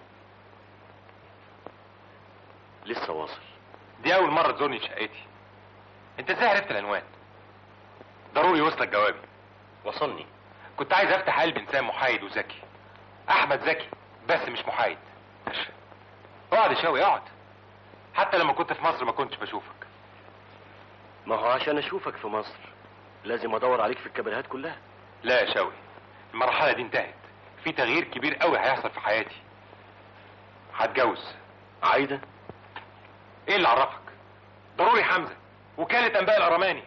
لسه واصل دي اول مره تزورني في شقتي انت ازاي عرفت العنوان ضروري يوصلك جوابي وصلني كنت عايز افتح قلب انسان محايد وذكي احمد ذكي بس مش محايد اقعد يا شوقي اقعد حتى لما كنت في مصر ما كنتش بشوفك ما هو عشان اشوفك في مصر لازم ادور عليك في الكباريهات كلها لا يا شوقي المرحله دي انتهت في تغيير كبير قوي هيحصل في حياتي هتجوز عايده ايه اللي عرفك ضروري حمزه وكاله انباء الارماني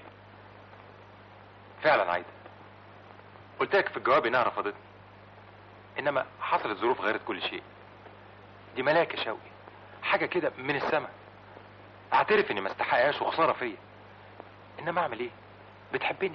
فعلا عايده قلت لك في الجواب انها رفضتني انما حصلت ظروف غيرت كل شيء دي ملاك يا شوقي حاجه كده من السماء اعترف اني ما استحقهاش وخساره فيا انما اعمل ايه بتحبني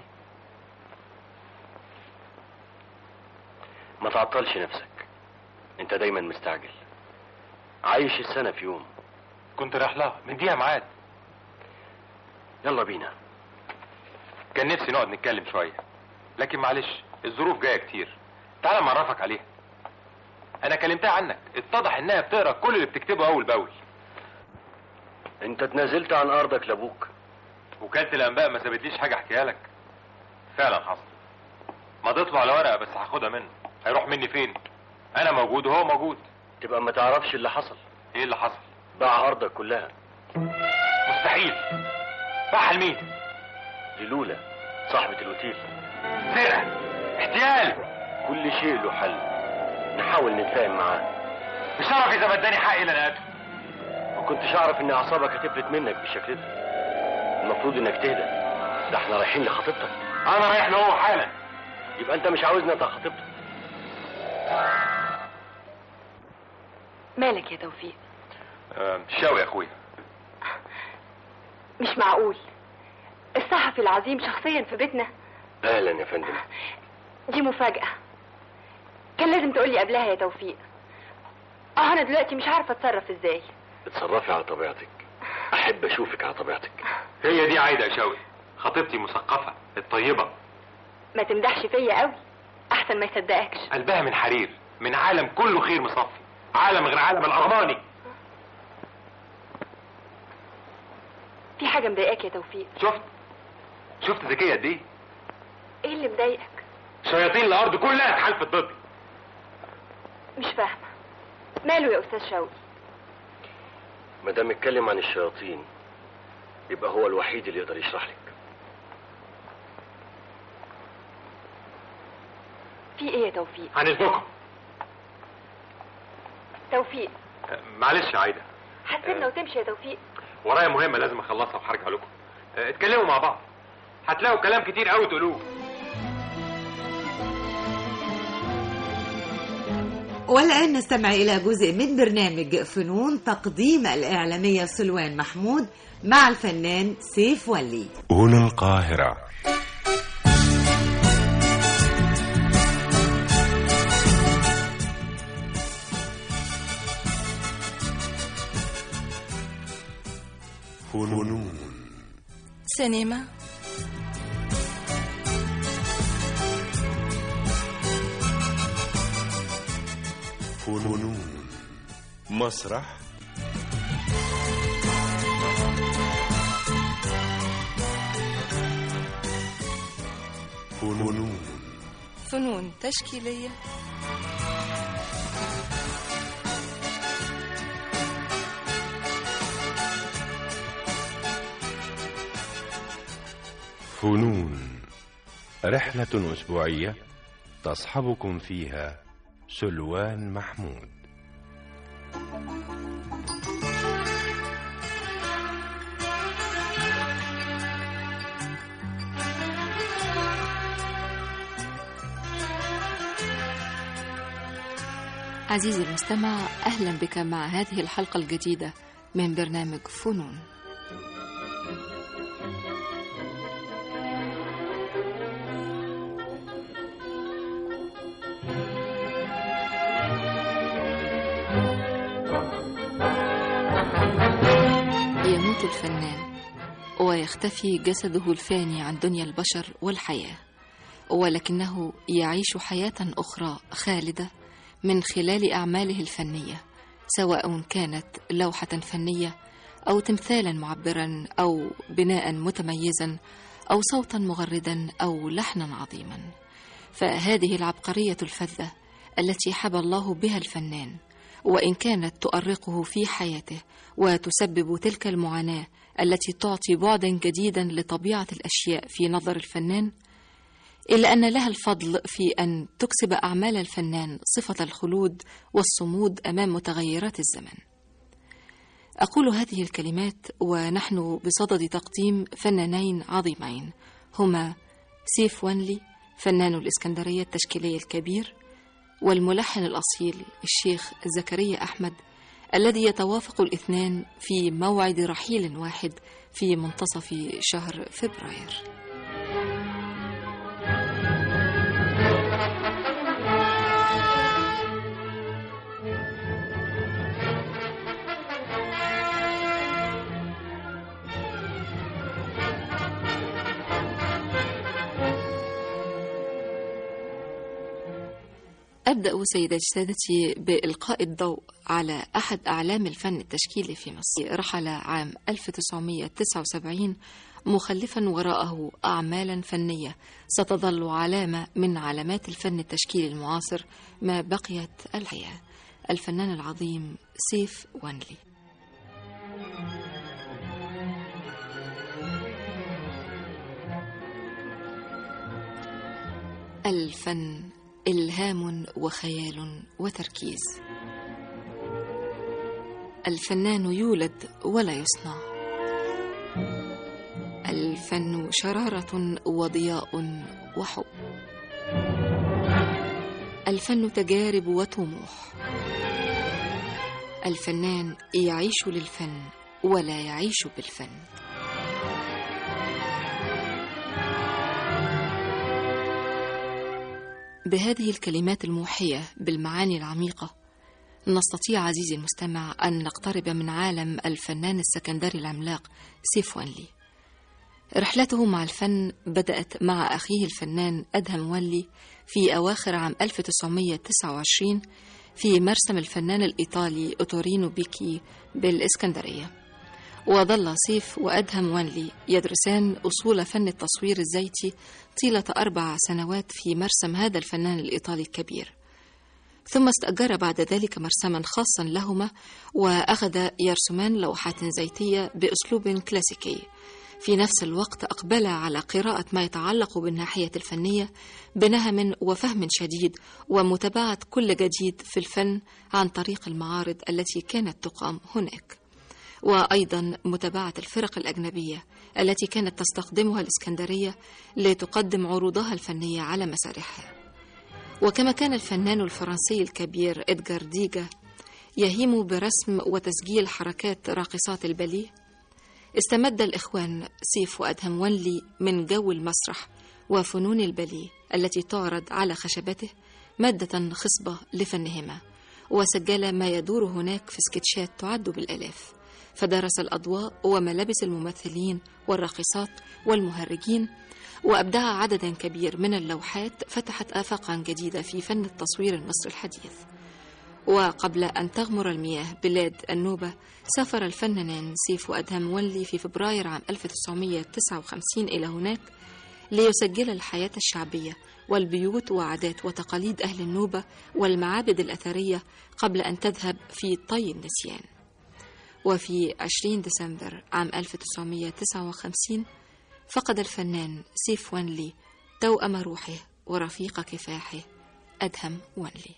ما تعطلش نفسك انت دايما مستعجل عايش السنة في يوم كنت رايح لها مديها ميعاد يلا بينا كان نفسي نقعد نتكلم شويه لكن معلش الظروف جايه كتير تعال ما اعرفك عليها انا كلمتها عنك اتضح انها بتقرا كل اللي بتكتبه اول باول انت اتنازلت عن ارضك لابوك وكالة الانباء ما سابتليش حاجه احكيها لك فعلا حصل مضيت له على ورقه بس هاخدها منه هيروح مني فين انا موجود وهو موجود تبقى ما تعرفش اللي حصل ايه اللي حصل باع ارضك كلها مستحيل باعها لمين للولا صاحبة الاوتيل سرقه احتيال كل شيء له حل نحاول نتفاهم معاه بشرف اذا ما اداني حقي لنقاته ما كنتش اعرف ان اعصابك هتفلت منك بالشكل ده المفروض انك تهدى ده احنا رايحين لخطيبتك انا رايح له هو حالا يبقى انت مش عاوزني ابقى خطيبتك مالك يا توفيق آه، شاوي يا اخويا مش معقول الصحفي العظيم شخصيا في بيتنا اهلا يا فندم دي مفاجأة كان لازم تقولي قبلها يا توفيق اه انا دلوقتي مش عارفة اتصرف ازاي اتصرفي على طبيعتك احب اشوفك على طبيعتك هي دي عايده يا شاوي خطيبتي مثقفه الطيبه ما تمدحش فيا قوي احسن ما يصدقكش قلبها من حرير من عالم كله خير مصفي عالم غير عالم الارماني في حاجة مضايقاك يا توفيق شفت شفت ذكيه قد ايه ايه اللي مضايقك شياطين الارض كلها اتحالفت ضدي مش فاهمة ماله يا استاذ شوقي ما دام اتكلم عن الشياطين يبقى هو الوحيد اللي يقدر يشرح لك في ايه يا توفيق عن اذنكم توفيق آه، معلش يا عايده هتسيبنا وتمشي يا توفيق ورايا مهمه لازم اخلصها وهرجع لكم آه، اتكلموا مع بعض هتلاقوا كلام كتير قوي تقولوه والآن نستمع إلى جزء من برنامج فنون تقديم الإعلامية سلوان محمود مع الفنان سيف ولي هنا القاهرة فنون سينما فنون مسرح فنون فنون تشكيلية فنون رحلة أسبوعية تصحبكم فيها سلوان محمود عزيزي المستمع أهلا بك مع هذه الحلقة الجديدة من برنامج فنون يموت الفنان ويختفي جسده الفاني عن دنيا البشر والحياة ولكنه يعيش حياة أخرى خالدة من خلال أعماله الفنية سواء كانت لوحة فنية أو تمثالا معبرا أو بناء متميزا أو صوتا مغردا أو لحنا عظيما فهذه العبقرية الفذة التي حبى الله بها الفنان وإن كانت تؤرقه في حياته وتسبب تلك المعاناة التي تعطي بعدا جديدا لطبيعة الأشياء في نظر الفنان إلا أن لها الفضل في أن تكسب أعمال الفنان صفة الخلود والصمود أمام متغيرات الزمن. أقول هذه الكلمات ونحن بصدد تقديم فنانين عظيمين هما سيف وانلي فنان الإسكندرية التشكيلية الكبير والملحن الأصيل الشيخ زكريا أحمد الذي يتوافق الاثنان في موعد رحيل واحد في منتصف شهر فبراير. أبدأ سيداتي سادتي بإلقاء الضوء على أحد أعلام الفن التشكيلي في مصر رحل عام 1979 مخلفا وراءه أعمالا فنية ستظل علامة من علامات الفن التشكيلي المعاصر ما بقيت الحياة الفنان العظيم سيف وانلي الفن إلهام وخيال وتركيز الفنان يولد ولا يصنع الفن شرارة وضياء وحب الفن تجارب وطموح الفنان يعيش للفن ولا يعيش بالفن بهذه الكلمات الموحية بالمعاني العميقة نستطيع عزيزي المستمع أن نقترب من عالم الفنان السكندري العملاق سيف وانلي رحلته مع الفن بدأت مع أخيه الفنان أدهم ولي في أواخر عام 1929 في مرسم الفنان الإيطالي أوتورينو بيكي بالإسكندرية وظل سيف وأدهم وانلي يدرسان أصول فن التصوير الزيتي طيلة أربع سنوات في مرسم هذا الفنان الإيطالي الكبير ثم استأجر بعد ذلك مرسما خاصا لهما وأخذ يرسمان لوحات زيتية بأسلوب كلاسيكي في نفس الوقت أقبل على قراءة ما يتعلق بالناحية الفنية بنهم وفهم شديد ومتابعة كل جديد في الفن عن طريق المعارض التي كانت تقام هناك وأيضا متابعة الفرق الأجنبية التي كانت تستخدمها الإسكندرية لتقدم عروضها الفنية على مسارحها وكما كان الفنان الفرنسي الكبير إدغار ديجا يهيم برسم وتسجيل حركات راقصات الباليه استمد الإخوان سيف وأدهم ونلي من جو المسرح وفنون الباليه التي تعرض على خشبته مادة خصبة لفنهما وسجل ما يدور هناك في سكتشات تعد بالآلاف فدرس الأضواء وملابس الممثلين والراقصات والمهرجين وأبدع عددا كبير من اللوحات فتحت آفاقا جديدة في فن التصوير المصري الحديث وقبل أن تغمر المياه بلاد النوبة سافر الفنانان سيف وأدهم ولي في فبراير عام 1959 إلى هناك ليسجل الحياة الشعبية والبيوت وعادات وتقاليد أهل النوبة والمعابد الأثرية قبل أن تذهب في طي النسيان وفي 20 ديسمبر عام 1959 فقد الفنان سيف وانلي توأم روحه ورفيق كفاحه أدهم وانلي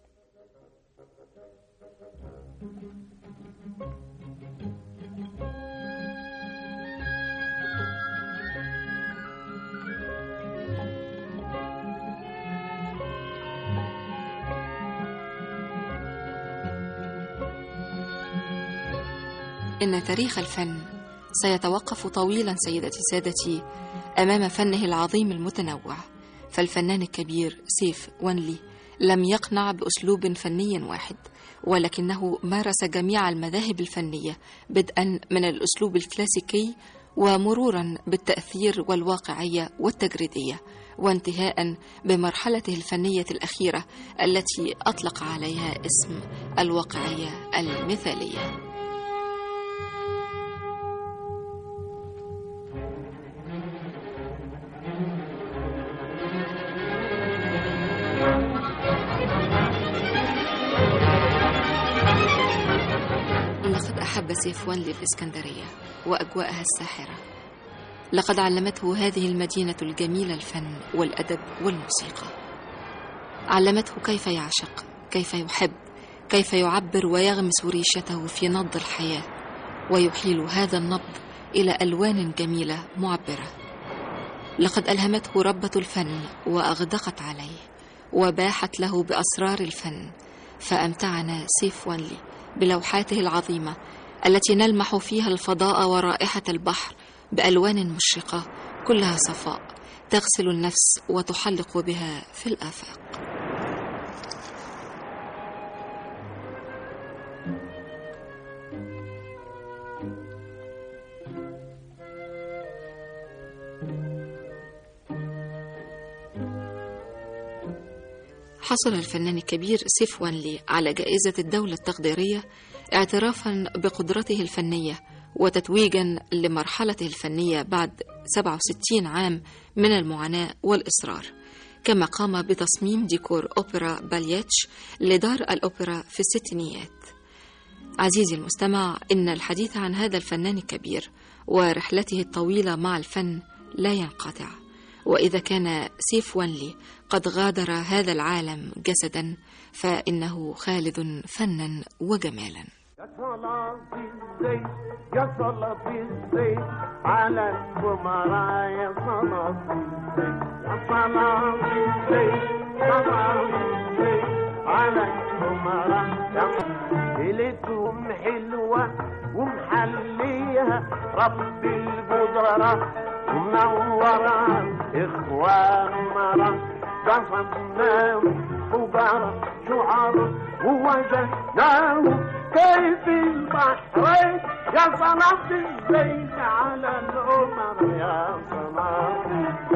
إن تاريخ الفن سيتوقف طويلا سيدتي سادتي أمام فنه العظيم المتنوع فالفنان الكبير سيف وانلي لم يقنع بأسلوب فني واحد ولكنه مارس جميع المذاهب الفنية بدءا من الأسلوب الكلاسيكي ومرورا بالتأثير والواقعية والتجريدية وانتهاء بمرحلته الفنية الأخيرة التي أطلق عليها اسم الواقعية المثالية لقد أحب سيف وانلي الإسكندرية وأجواءها الساحرة لقد علمته هذه المدينة الجميلة الفن والأدب والموسيقى علمته كيف يعشق كيف يحب كيف يعبر ويغمس ريشته في نبض الحياة ويحيل هذا النبض إلى ألوان جميلة معبرة لقد ألهمته ربة الفن وأغدقت عليه وباحت له بأسرار الفن فأمتعنا سيف وانلي بلوحاته العظيمة التي نلمح فيها الفضاء ورائحة البحر بألوان مشرقة كلها صفاء تغسل النفس وتحلق بها في الآفاق حصل الفنان الكبير سيف وانلي على جائزة الدولة التقديرية اعترافا بقدرته الفنية وتتويجا لمرحلته الفنية بعد 67 عام من المعاناة والإصرار كما قام بتصميم ديكور أوبرا بالياتش لدار الأوبرا في الستينيات عزيزي المستمع إن الحديث عن هذا الفنان الكبير ورحلته الطويلة مع الفن لا ينقطع وإذا كان سيف وانلي قد غادر هذا العالم جسدا فإنه خالد فنا وجمالا يا صلاة بالزيت يا صلاة بالزيت على الأمراء يا صلاة بالزيت يا صلاة بالزيت صلاة بالزيت ليلتهم حلوة ومحليها رب القدرة ومنورة إخوان مرة قصدناهم وقرا شعر ووجدناهم كيف البحرين يا صلاة الزين على العمر يا صلاة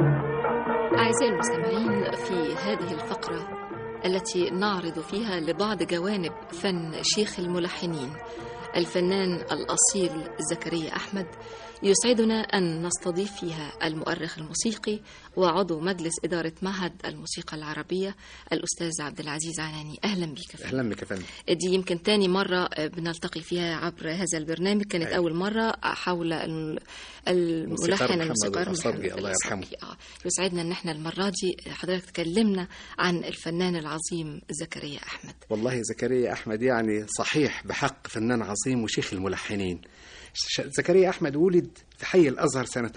أعزائي المستمعين في هذه الفقرة التي نعرض فيها لبعض جوانب فن شيخ الملحنين الفنان الأصيل زكريا أحمد يسعدنا أن نستضيف فيها المؤرخ الموسيقي وعضو مجلس إدارة معهد الموسيقى العربية الأستاذ عبد العزيز عناني أهلا بك فندم. اهلا بك يا فندم دي يمكن تاني مرة بنلتقي فيها عبر هذا البرنامج كانت أيوة. أول مرة حول ال- موسيقار الملحن محمد الموسيقار الأصابجي، محمد الله يرحمه. الأصابجي. آه. يسعدنا ان احنا المرة دي حضرتك تكلمنا عن الفنان العظيم زكريا أحمد والله زكريا أحمد يعني صحيح بحق فنان عظيم وشيخ الملحنين ش- زكريا أحمد ولد في حي الأزهر سنة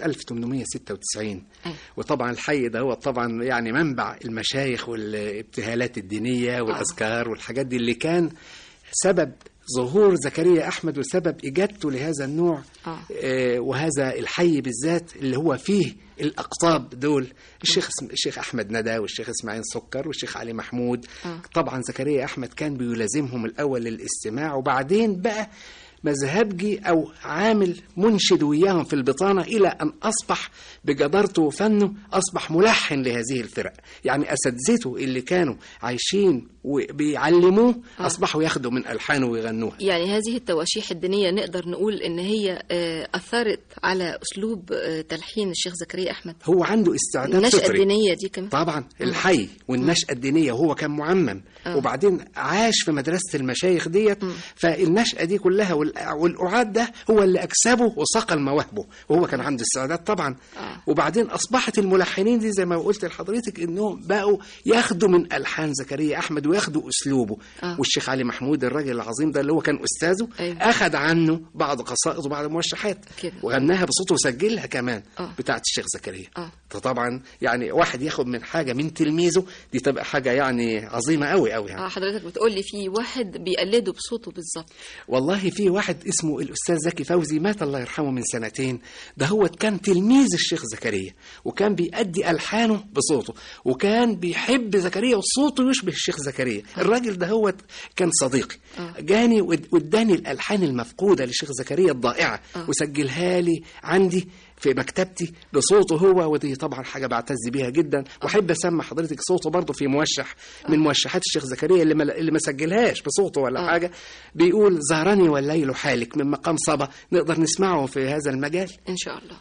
1896 وطبعا الحي ده هو طبعا يعني منبع المشايخ والابتهالات الدينية والأذكار والحاجات دي اللي كان سبب ظهور زكريا أحمد وسبب إجابته لهذا النوع آه، وهذا الحي بالذات اللي هو فيه الأقطاب دول الشيخ اسم الشيخ أحمد ندى والشيخ إسماعيل سكر والشيخ علي محمود طبعا زكريا أحمد كان بيلازمهم الأول للاستماع وبعدين بقى مذهبجي أو عامل منشد وياهم في البطانة إلى أن أصبح بجدارته وفنه أصبح ملحن لهذه الفرق يعني أساتذته اللي كانوا عايشين وبيعلموه آه. أصبحوا ياخدوا من ألحانه ويغنوها يعني هذه التواشيح الدينية نقدر نقول ان هي آه، أثرت على أسلوب آه، تلحين الشيخ زكريا أحمد هو عنده استعداد النشأة فطري الدينية دي كمان طبعا الحي والنشأة الدينية وهو كان معمم آه. وبعدين عاش في مدرسة المشايخ ديت فالنشأة دي كلها وال- والأعاد ده هو اللي أكسبه وصقل مواهبه وهو كان عنده استعداد طبعا وبعدين أصبحت الملحنين دي زي ما قلت لحضرتك إنهم بقوا ياخدوا من ألحان زكريا أحمد وياخدوا أسلوبه آه. والشيخ علي محمود الراجل العظيم ده اللي هو كان أستاذه أيوة. أخذ عنه بعض قصائد وبعض موشحات كده. وغناها بصوته وسجلها كمان آه. بتاعت الشيخ زكريا آه. فطبعا يعني واحد ياخد من حاجه من تلميذه دي تبقى حاجه يعني عظيمه قوي قوي يعني. اه حضرتك بتقولي في واحد بيقلده بصوته بالظبط والله في واحد اسمه الاستاذ زكي فوزي مات الله يرحمه من سنتين ده هو كان تلميذ الشيخ زكريا وكان بيأدي الحانه بصوته وكان بيحب زكريا وصوته يشبه الشيخ زكريا الراجل ده هو كان صديقي جاني واد- واداني الالحان المفقوده للشيخ زكريا الضائعه وسجلها لي عندي في مكتبتي بصوته هو ودي طبعا حاجه بعتز بيها جدا واحب اسمع حضرتك صوته برضه في موشح من موشحات الشيخ زكريا اللي ما اللي ما سجلهاش بصوته ولا حاجه بيقول زهرني والليل حالك من مقام صبا نقدر نسمعه في هذا المجال ان شاء الله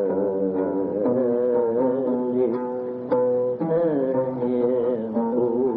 والليل حالك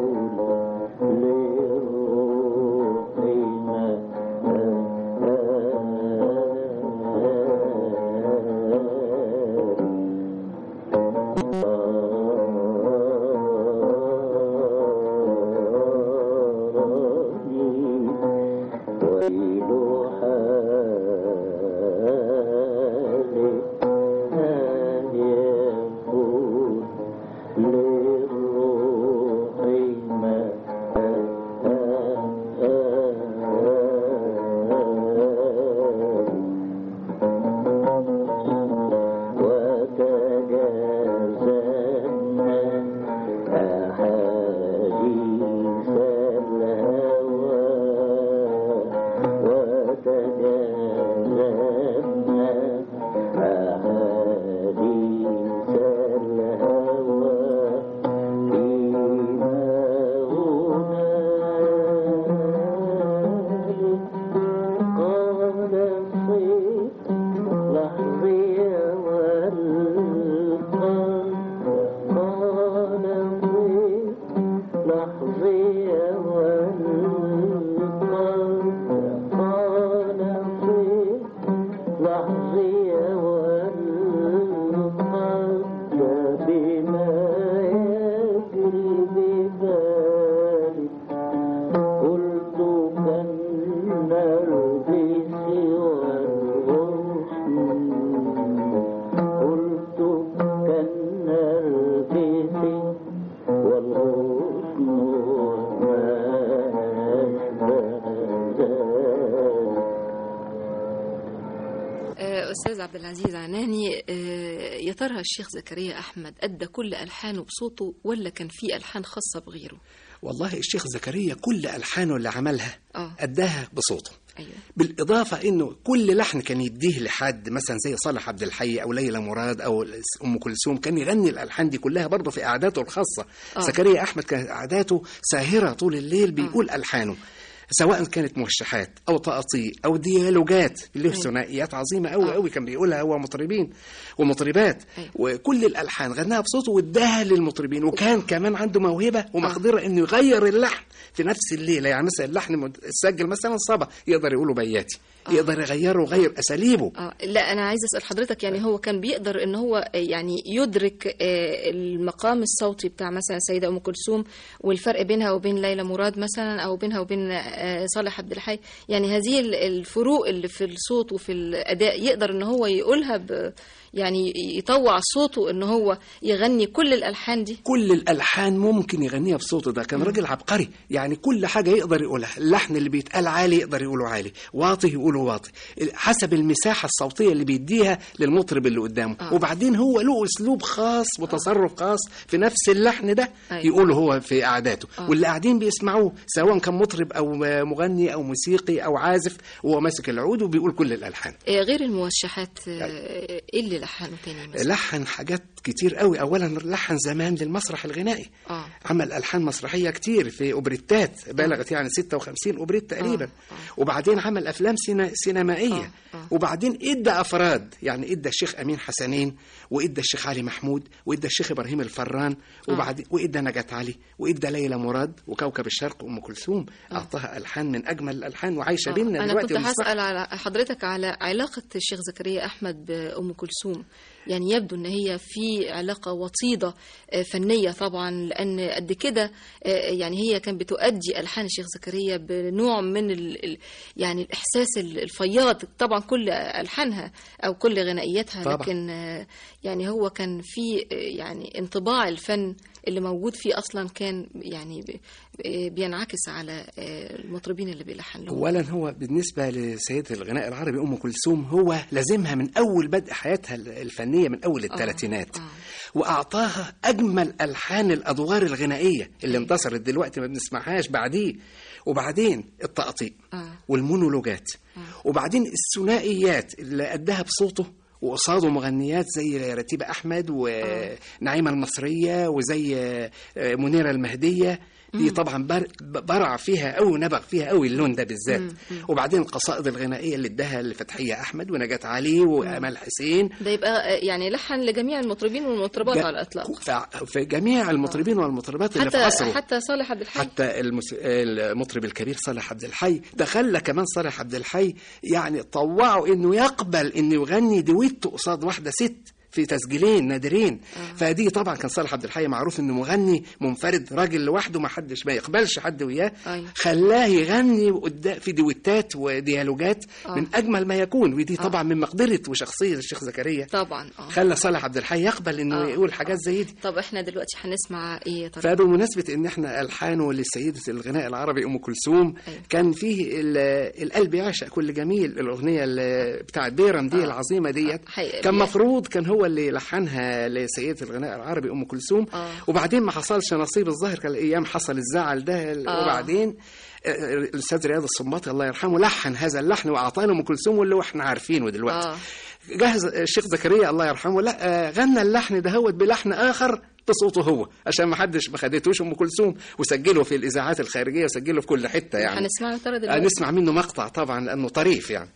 أستاذ عبد العزيز عناني آه، يا ترى الشيخ زكريا أحمد أدى كل ألحانه بصوته ولا كان في ألحان خاصة بغيره؟ والله الشيخ زكريا كل ألحانه اللي عملها آه. أداها بصوته أيوة. بالإضافة إنه كل لحن كان يديه لحد مثلا زي صالح عبد الحي أو ليلى مراد أو أم كلثوم كان يغني الألحان دي كلها برضه في قعداته الخاصة آه. زكريا أحمد كانت قعداته ساهرة طول الليل بيقول ألحانه سواء كانت موشحات او تقاطيع او ديالوجات اللي هي أيوة. ثنائيات عظيمه قوي قوي كان بيقولها هو مطربين ومطربات وكل الالحان غناها بصوته واداها للمطربين وكان كمان عنده موهبه ومقدره انه يغير اللحن في نفس الليله يعني مثلا اللحن مد- سجل مثلا صبا يقدر يقوله بياتي يقدر يغيره ويغير اساليبه آه لا أنا عايزة أسأل حضرتك يعني هو كان بيقدر إن هو آه، يعني يدرك آه، المقام الصوتي بتاع مثلا السيدة أم كلثوم والفرق بينها وبين ليلى مراد مثلا أو بينها وبين آه، صالح عبد الحي يعني هذه ال- الفروق اللي في الصوت وفي الأداء يقدر إن هو يقولها ب يعني يطوع صوته إن هو يغني كل الألحان دي كل الالحان ممكن يغنيها بصوته ده كان راجل عبقري يعني كل حاجه يقدر يقولها اللحن اللي بيتقال عالي يقدر يقوله عالي واطي يقوله واطي حسب المساحه الصوتيه اللي بيديها للمطرب اللي قدامه آه. وبعدين هو له اسلوب خاص وتصرف خاص في نفس اللحن ده أيوة. يقوله هو في قعداته آه. واللي قاعدين بيسمعوه سواء كان مطرب او مغني او موسيقي او عازف وهو ماسك العود وبيقول كل الالحان آه، غير الموشحات آه، إيه اللي لحنه تاني مثلا؟ لحن حاجات كتير قوي اولا لحن زمان للمسرح الغنائي آه. عمل الحان مسرحيه كتير في اوبريتات بلغت يعني 56 اوبريت تقريبا وبعدين عمل افلام سينا سينمائيه وبعدين ادى افراد يعني ادى الشيخ امين حسنين وادى الشيخ علي محمود وادى الشيخ ابراهيم الفران وبعدين وادى نجاة علي وادى ليلى مراد وكوكب الشرق ام كلثوم اعطاها الحان من اجمل الالحان وعايشه بينا أنا دلوقتي كنت وبنسمعها. هسأل على حضرتك على علاقة الشيخ زكريا أحمد بأم كلثوم يعني يبدو أن هي في علاقة وطيدة آه، فنية طبعا لأن قد كده آه، يعني هي كانت بتؤدي ألحان الشيخ زكريا بنوع من ال ال يعني الإحساس ال- الفياض طبعا كل ألحانها أو كل غنائياتها طبعا. لكن آه، يعني هو كان في آه، يعني انطباع الفن اللي موجود فيه أصلا كان يعني ب- آه، بينعكس على آه، المطربين اللي بيلحن لهم اولا هو بالنسبه لسيده الغناء العربي ام كلثوم هو لازمها من اول بدء حياتها الفنيه من اول الثلاثينات واعطاها اجمل الحان الادوار الغنائيه اللي انتصرت دلوقتي ما بنسمعهاش بعديه وبعدين التقطيع والمونولوجات وبعدين الثنائيات اللي اداها بصوته وقصاده مغنيات زي رتيبة أحمد ونعيمة المصرية وزي آه، منيرة المهدية دي مم. طبعا بر- برع فيها قوي ونبغ فيها قوي اللون ده بالذات مم. مم. وبعدين القصائد الغنائية اللي اداها لفتحية أحمد ونجاة علي وأمال حسين ده يبقى آه، يعني لحن لجميع المطربين والمطربات جا- على الإطلاق ف- في جميع المطربين والمطربات اللي في حتى عصره حتى صالح عبد الحي حتى المس... المطرب الكبير صالح عبد الحي ده خلى كمان صالح عبد الحي يعني طوعه انه يقبل انه يغني دويتو قصاد واحده ست في تسجيلين نادرين فدي طبعا كان صالح عبد الحي معروف انه مغني منفرد راجل لوحده ما حدش ما يقبلش حد وياه أيوة. خلاه يغني قدا- في دويتات وديالوجات آه. من اجمل ما يكون ودي طبعا من مقدره وشخصيه الشيخ زكريا طبعا اه خلى صالح عبد الحي يقبل انه آه. يقول حاجات زي دي طب احنا دلوقتي هنسمع ايه يا ترى فبمناسبة إن إحنا ألحانه لسيدة الغناء العربي أم كلثوم كان فيه ال- القلب يعشق كل جميل الأغنية اللي بتاعت بيرم دي العظيمة ديت حقيقة. كان مفروض كان هو اللي لحنها لسيدة الغناء العربي أم كلثوم آه. وبعدين ما حصلش نصيب الظاهر كان الأيام حصل الزعل ده آه. وبعدين آه، الأستاذ رياض الصنباطي الله يرحمه لحن هذا اللحن وأعطانا أم كلثوم واللي احنا عارفينه دلوقتي آه. جهز الشيخ زكريا الله يرحمه لا آه، غنى اللحن دهوت بلحن اخر بصوته هو عشان ما حدش ما خدتوش ام كلثوم وسجله في الاذاعات الخارجيه وسجله في كل حته يعني هنسمعه يا ترى آه، دلوقتي نسمع منه مقطع طبعا لانه طريف يعني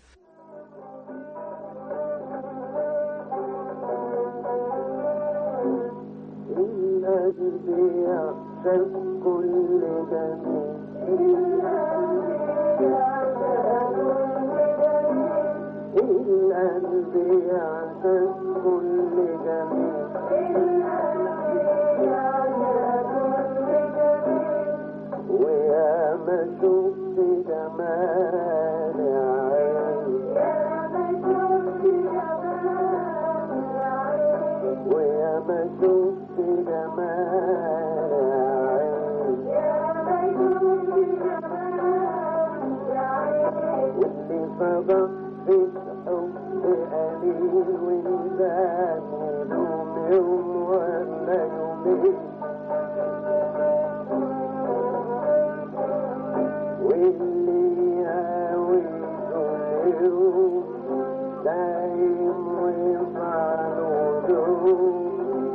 القلب يعشق كل جميل القلب يعشق كل جميل ويا ما شفت جمال عين ويا ما شفت جمال عين واللي صدق في الحب قليل الولدان يلوم يوم ولا يومين واللي يهوي كل يوم دايم ويفعل دوم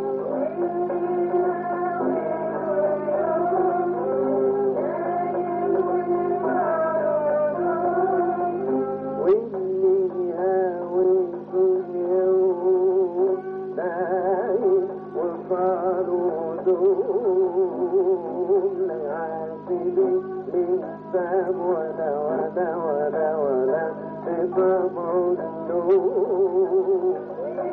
واللي يهوي كل يوم دايم ويفعل دوم لا يعدل الإنسان ولا ولا ولا ولا بطبع النور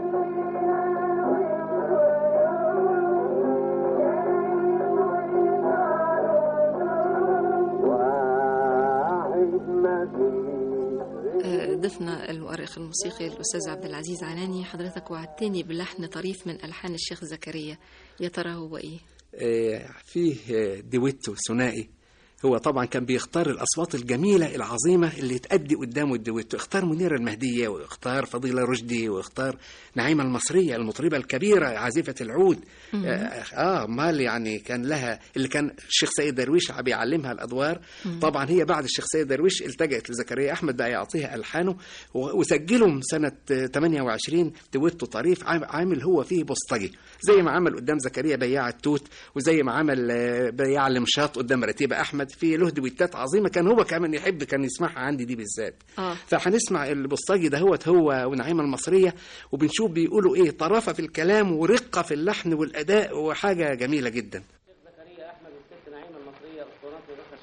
واحد ما آه، ضيفنا المؤرخ الموسيقي الأستاذ عبد العزيز عناني حضرتك وعدتني بلحن طريف من ألحان الشيخ زكريا يا ترى هو إيه؟ آه، فيه آه، دويتو ثنائي هو طبعا كان بيختار الأصوات الجميلة العظيمة اللي تأدي قدامه الدويتو اختار منيرة المهدية واختار فضيلة رشدي واختار نعيمة المصرية المطربة الكبيرة عازفة العود مم. آه, آه مال يعني كان لها اللي كان الشيخ سيد درويش بيعلمها الأدوار مم. طبعا هي بعد الشيخ سيد درويش التجأت لزكريا أحمد بقى يعطيها ألحانه و- وسجلهم سنة آه، 28 دويتو طريف عام- عامل هو فيه بوسطجي زي ما عمل قدام زكريا بياع التوت وزي ما عمل آه، بياع المشاط قدام رتيبة أحمد في له دويتات عظيمة كان هو كمان يحب كان يسمعها عندي دي بالذات آه. فهنسمع البوسطجي دهوت هو ونعيمة المصرية وبنشوف بيقولوا ايه طرافة في الكلام ورقة في اللحن والأداء وحاجة جميلة جدا زكريا احمد والست نعيمه المصريه اسطورات الرقص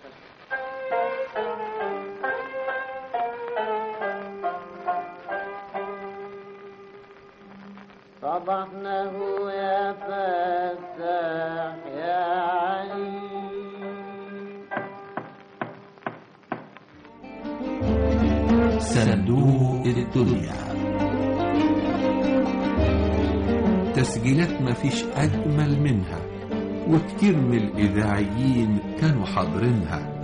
صبحناه يا فتاح يا علي صندوق الدنيا تسجيلات مفيش أجمل منها وكتير من الإذاعيين كانوا حاضرينها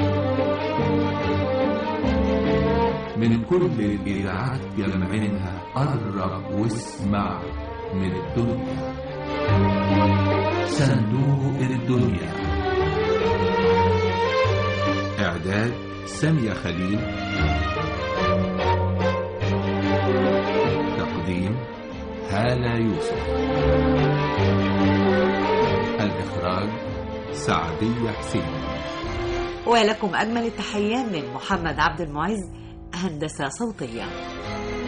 من كل الإذاعات جمعينها قرب واسمع من الدنيا صندوق الدنيا إعداد سامية خليل تقديم هالة يوسف الإخراج سعدية حسين ولكم أجمل التحيات من محمد عبد المعز هندسة صوتية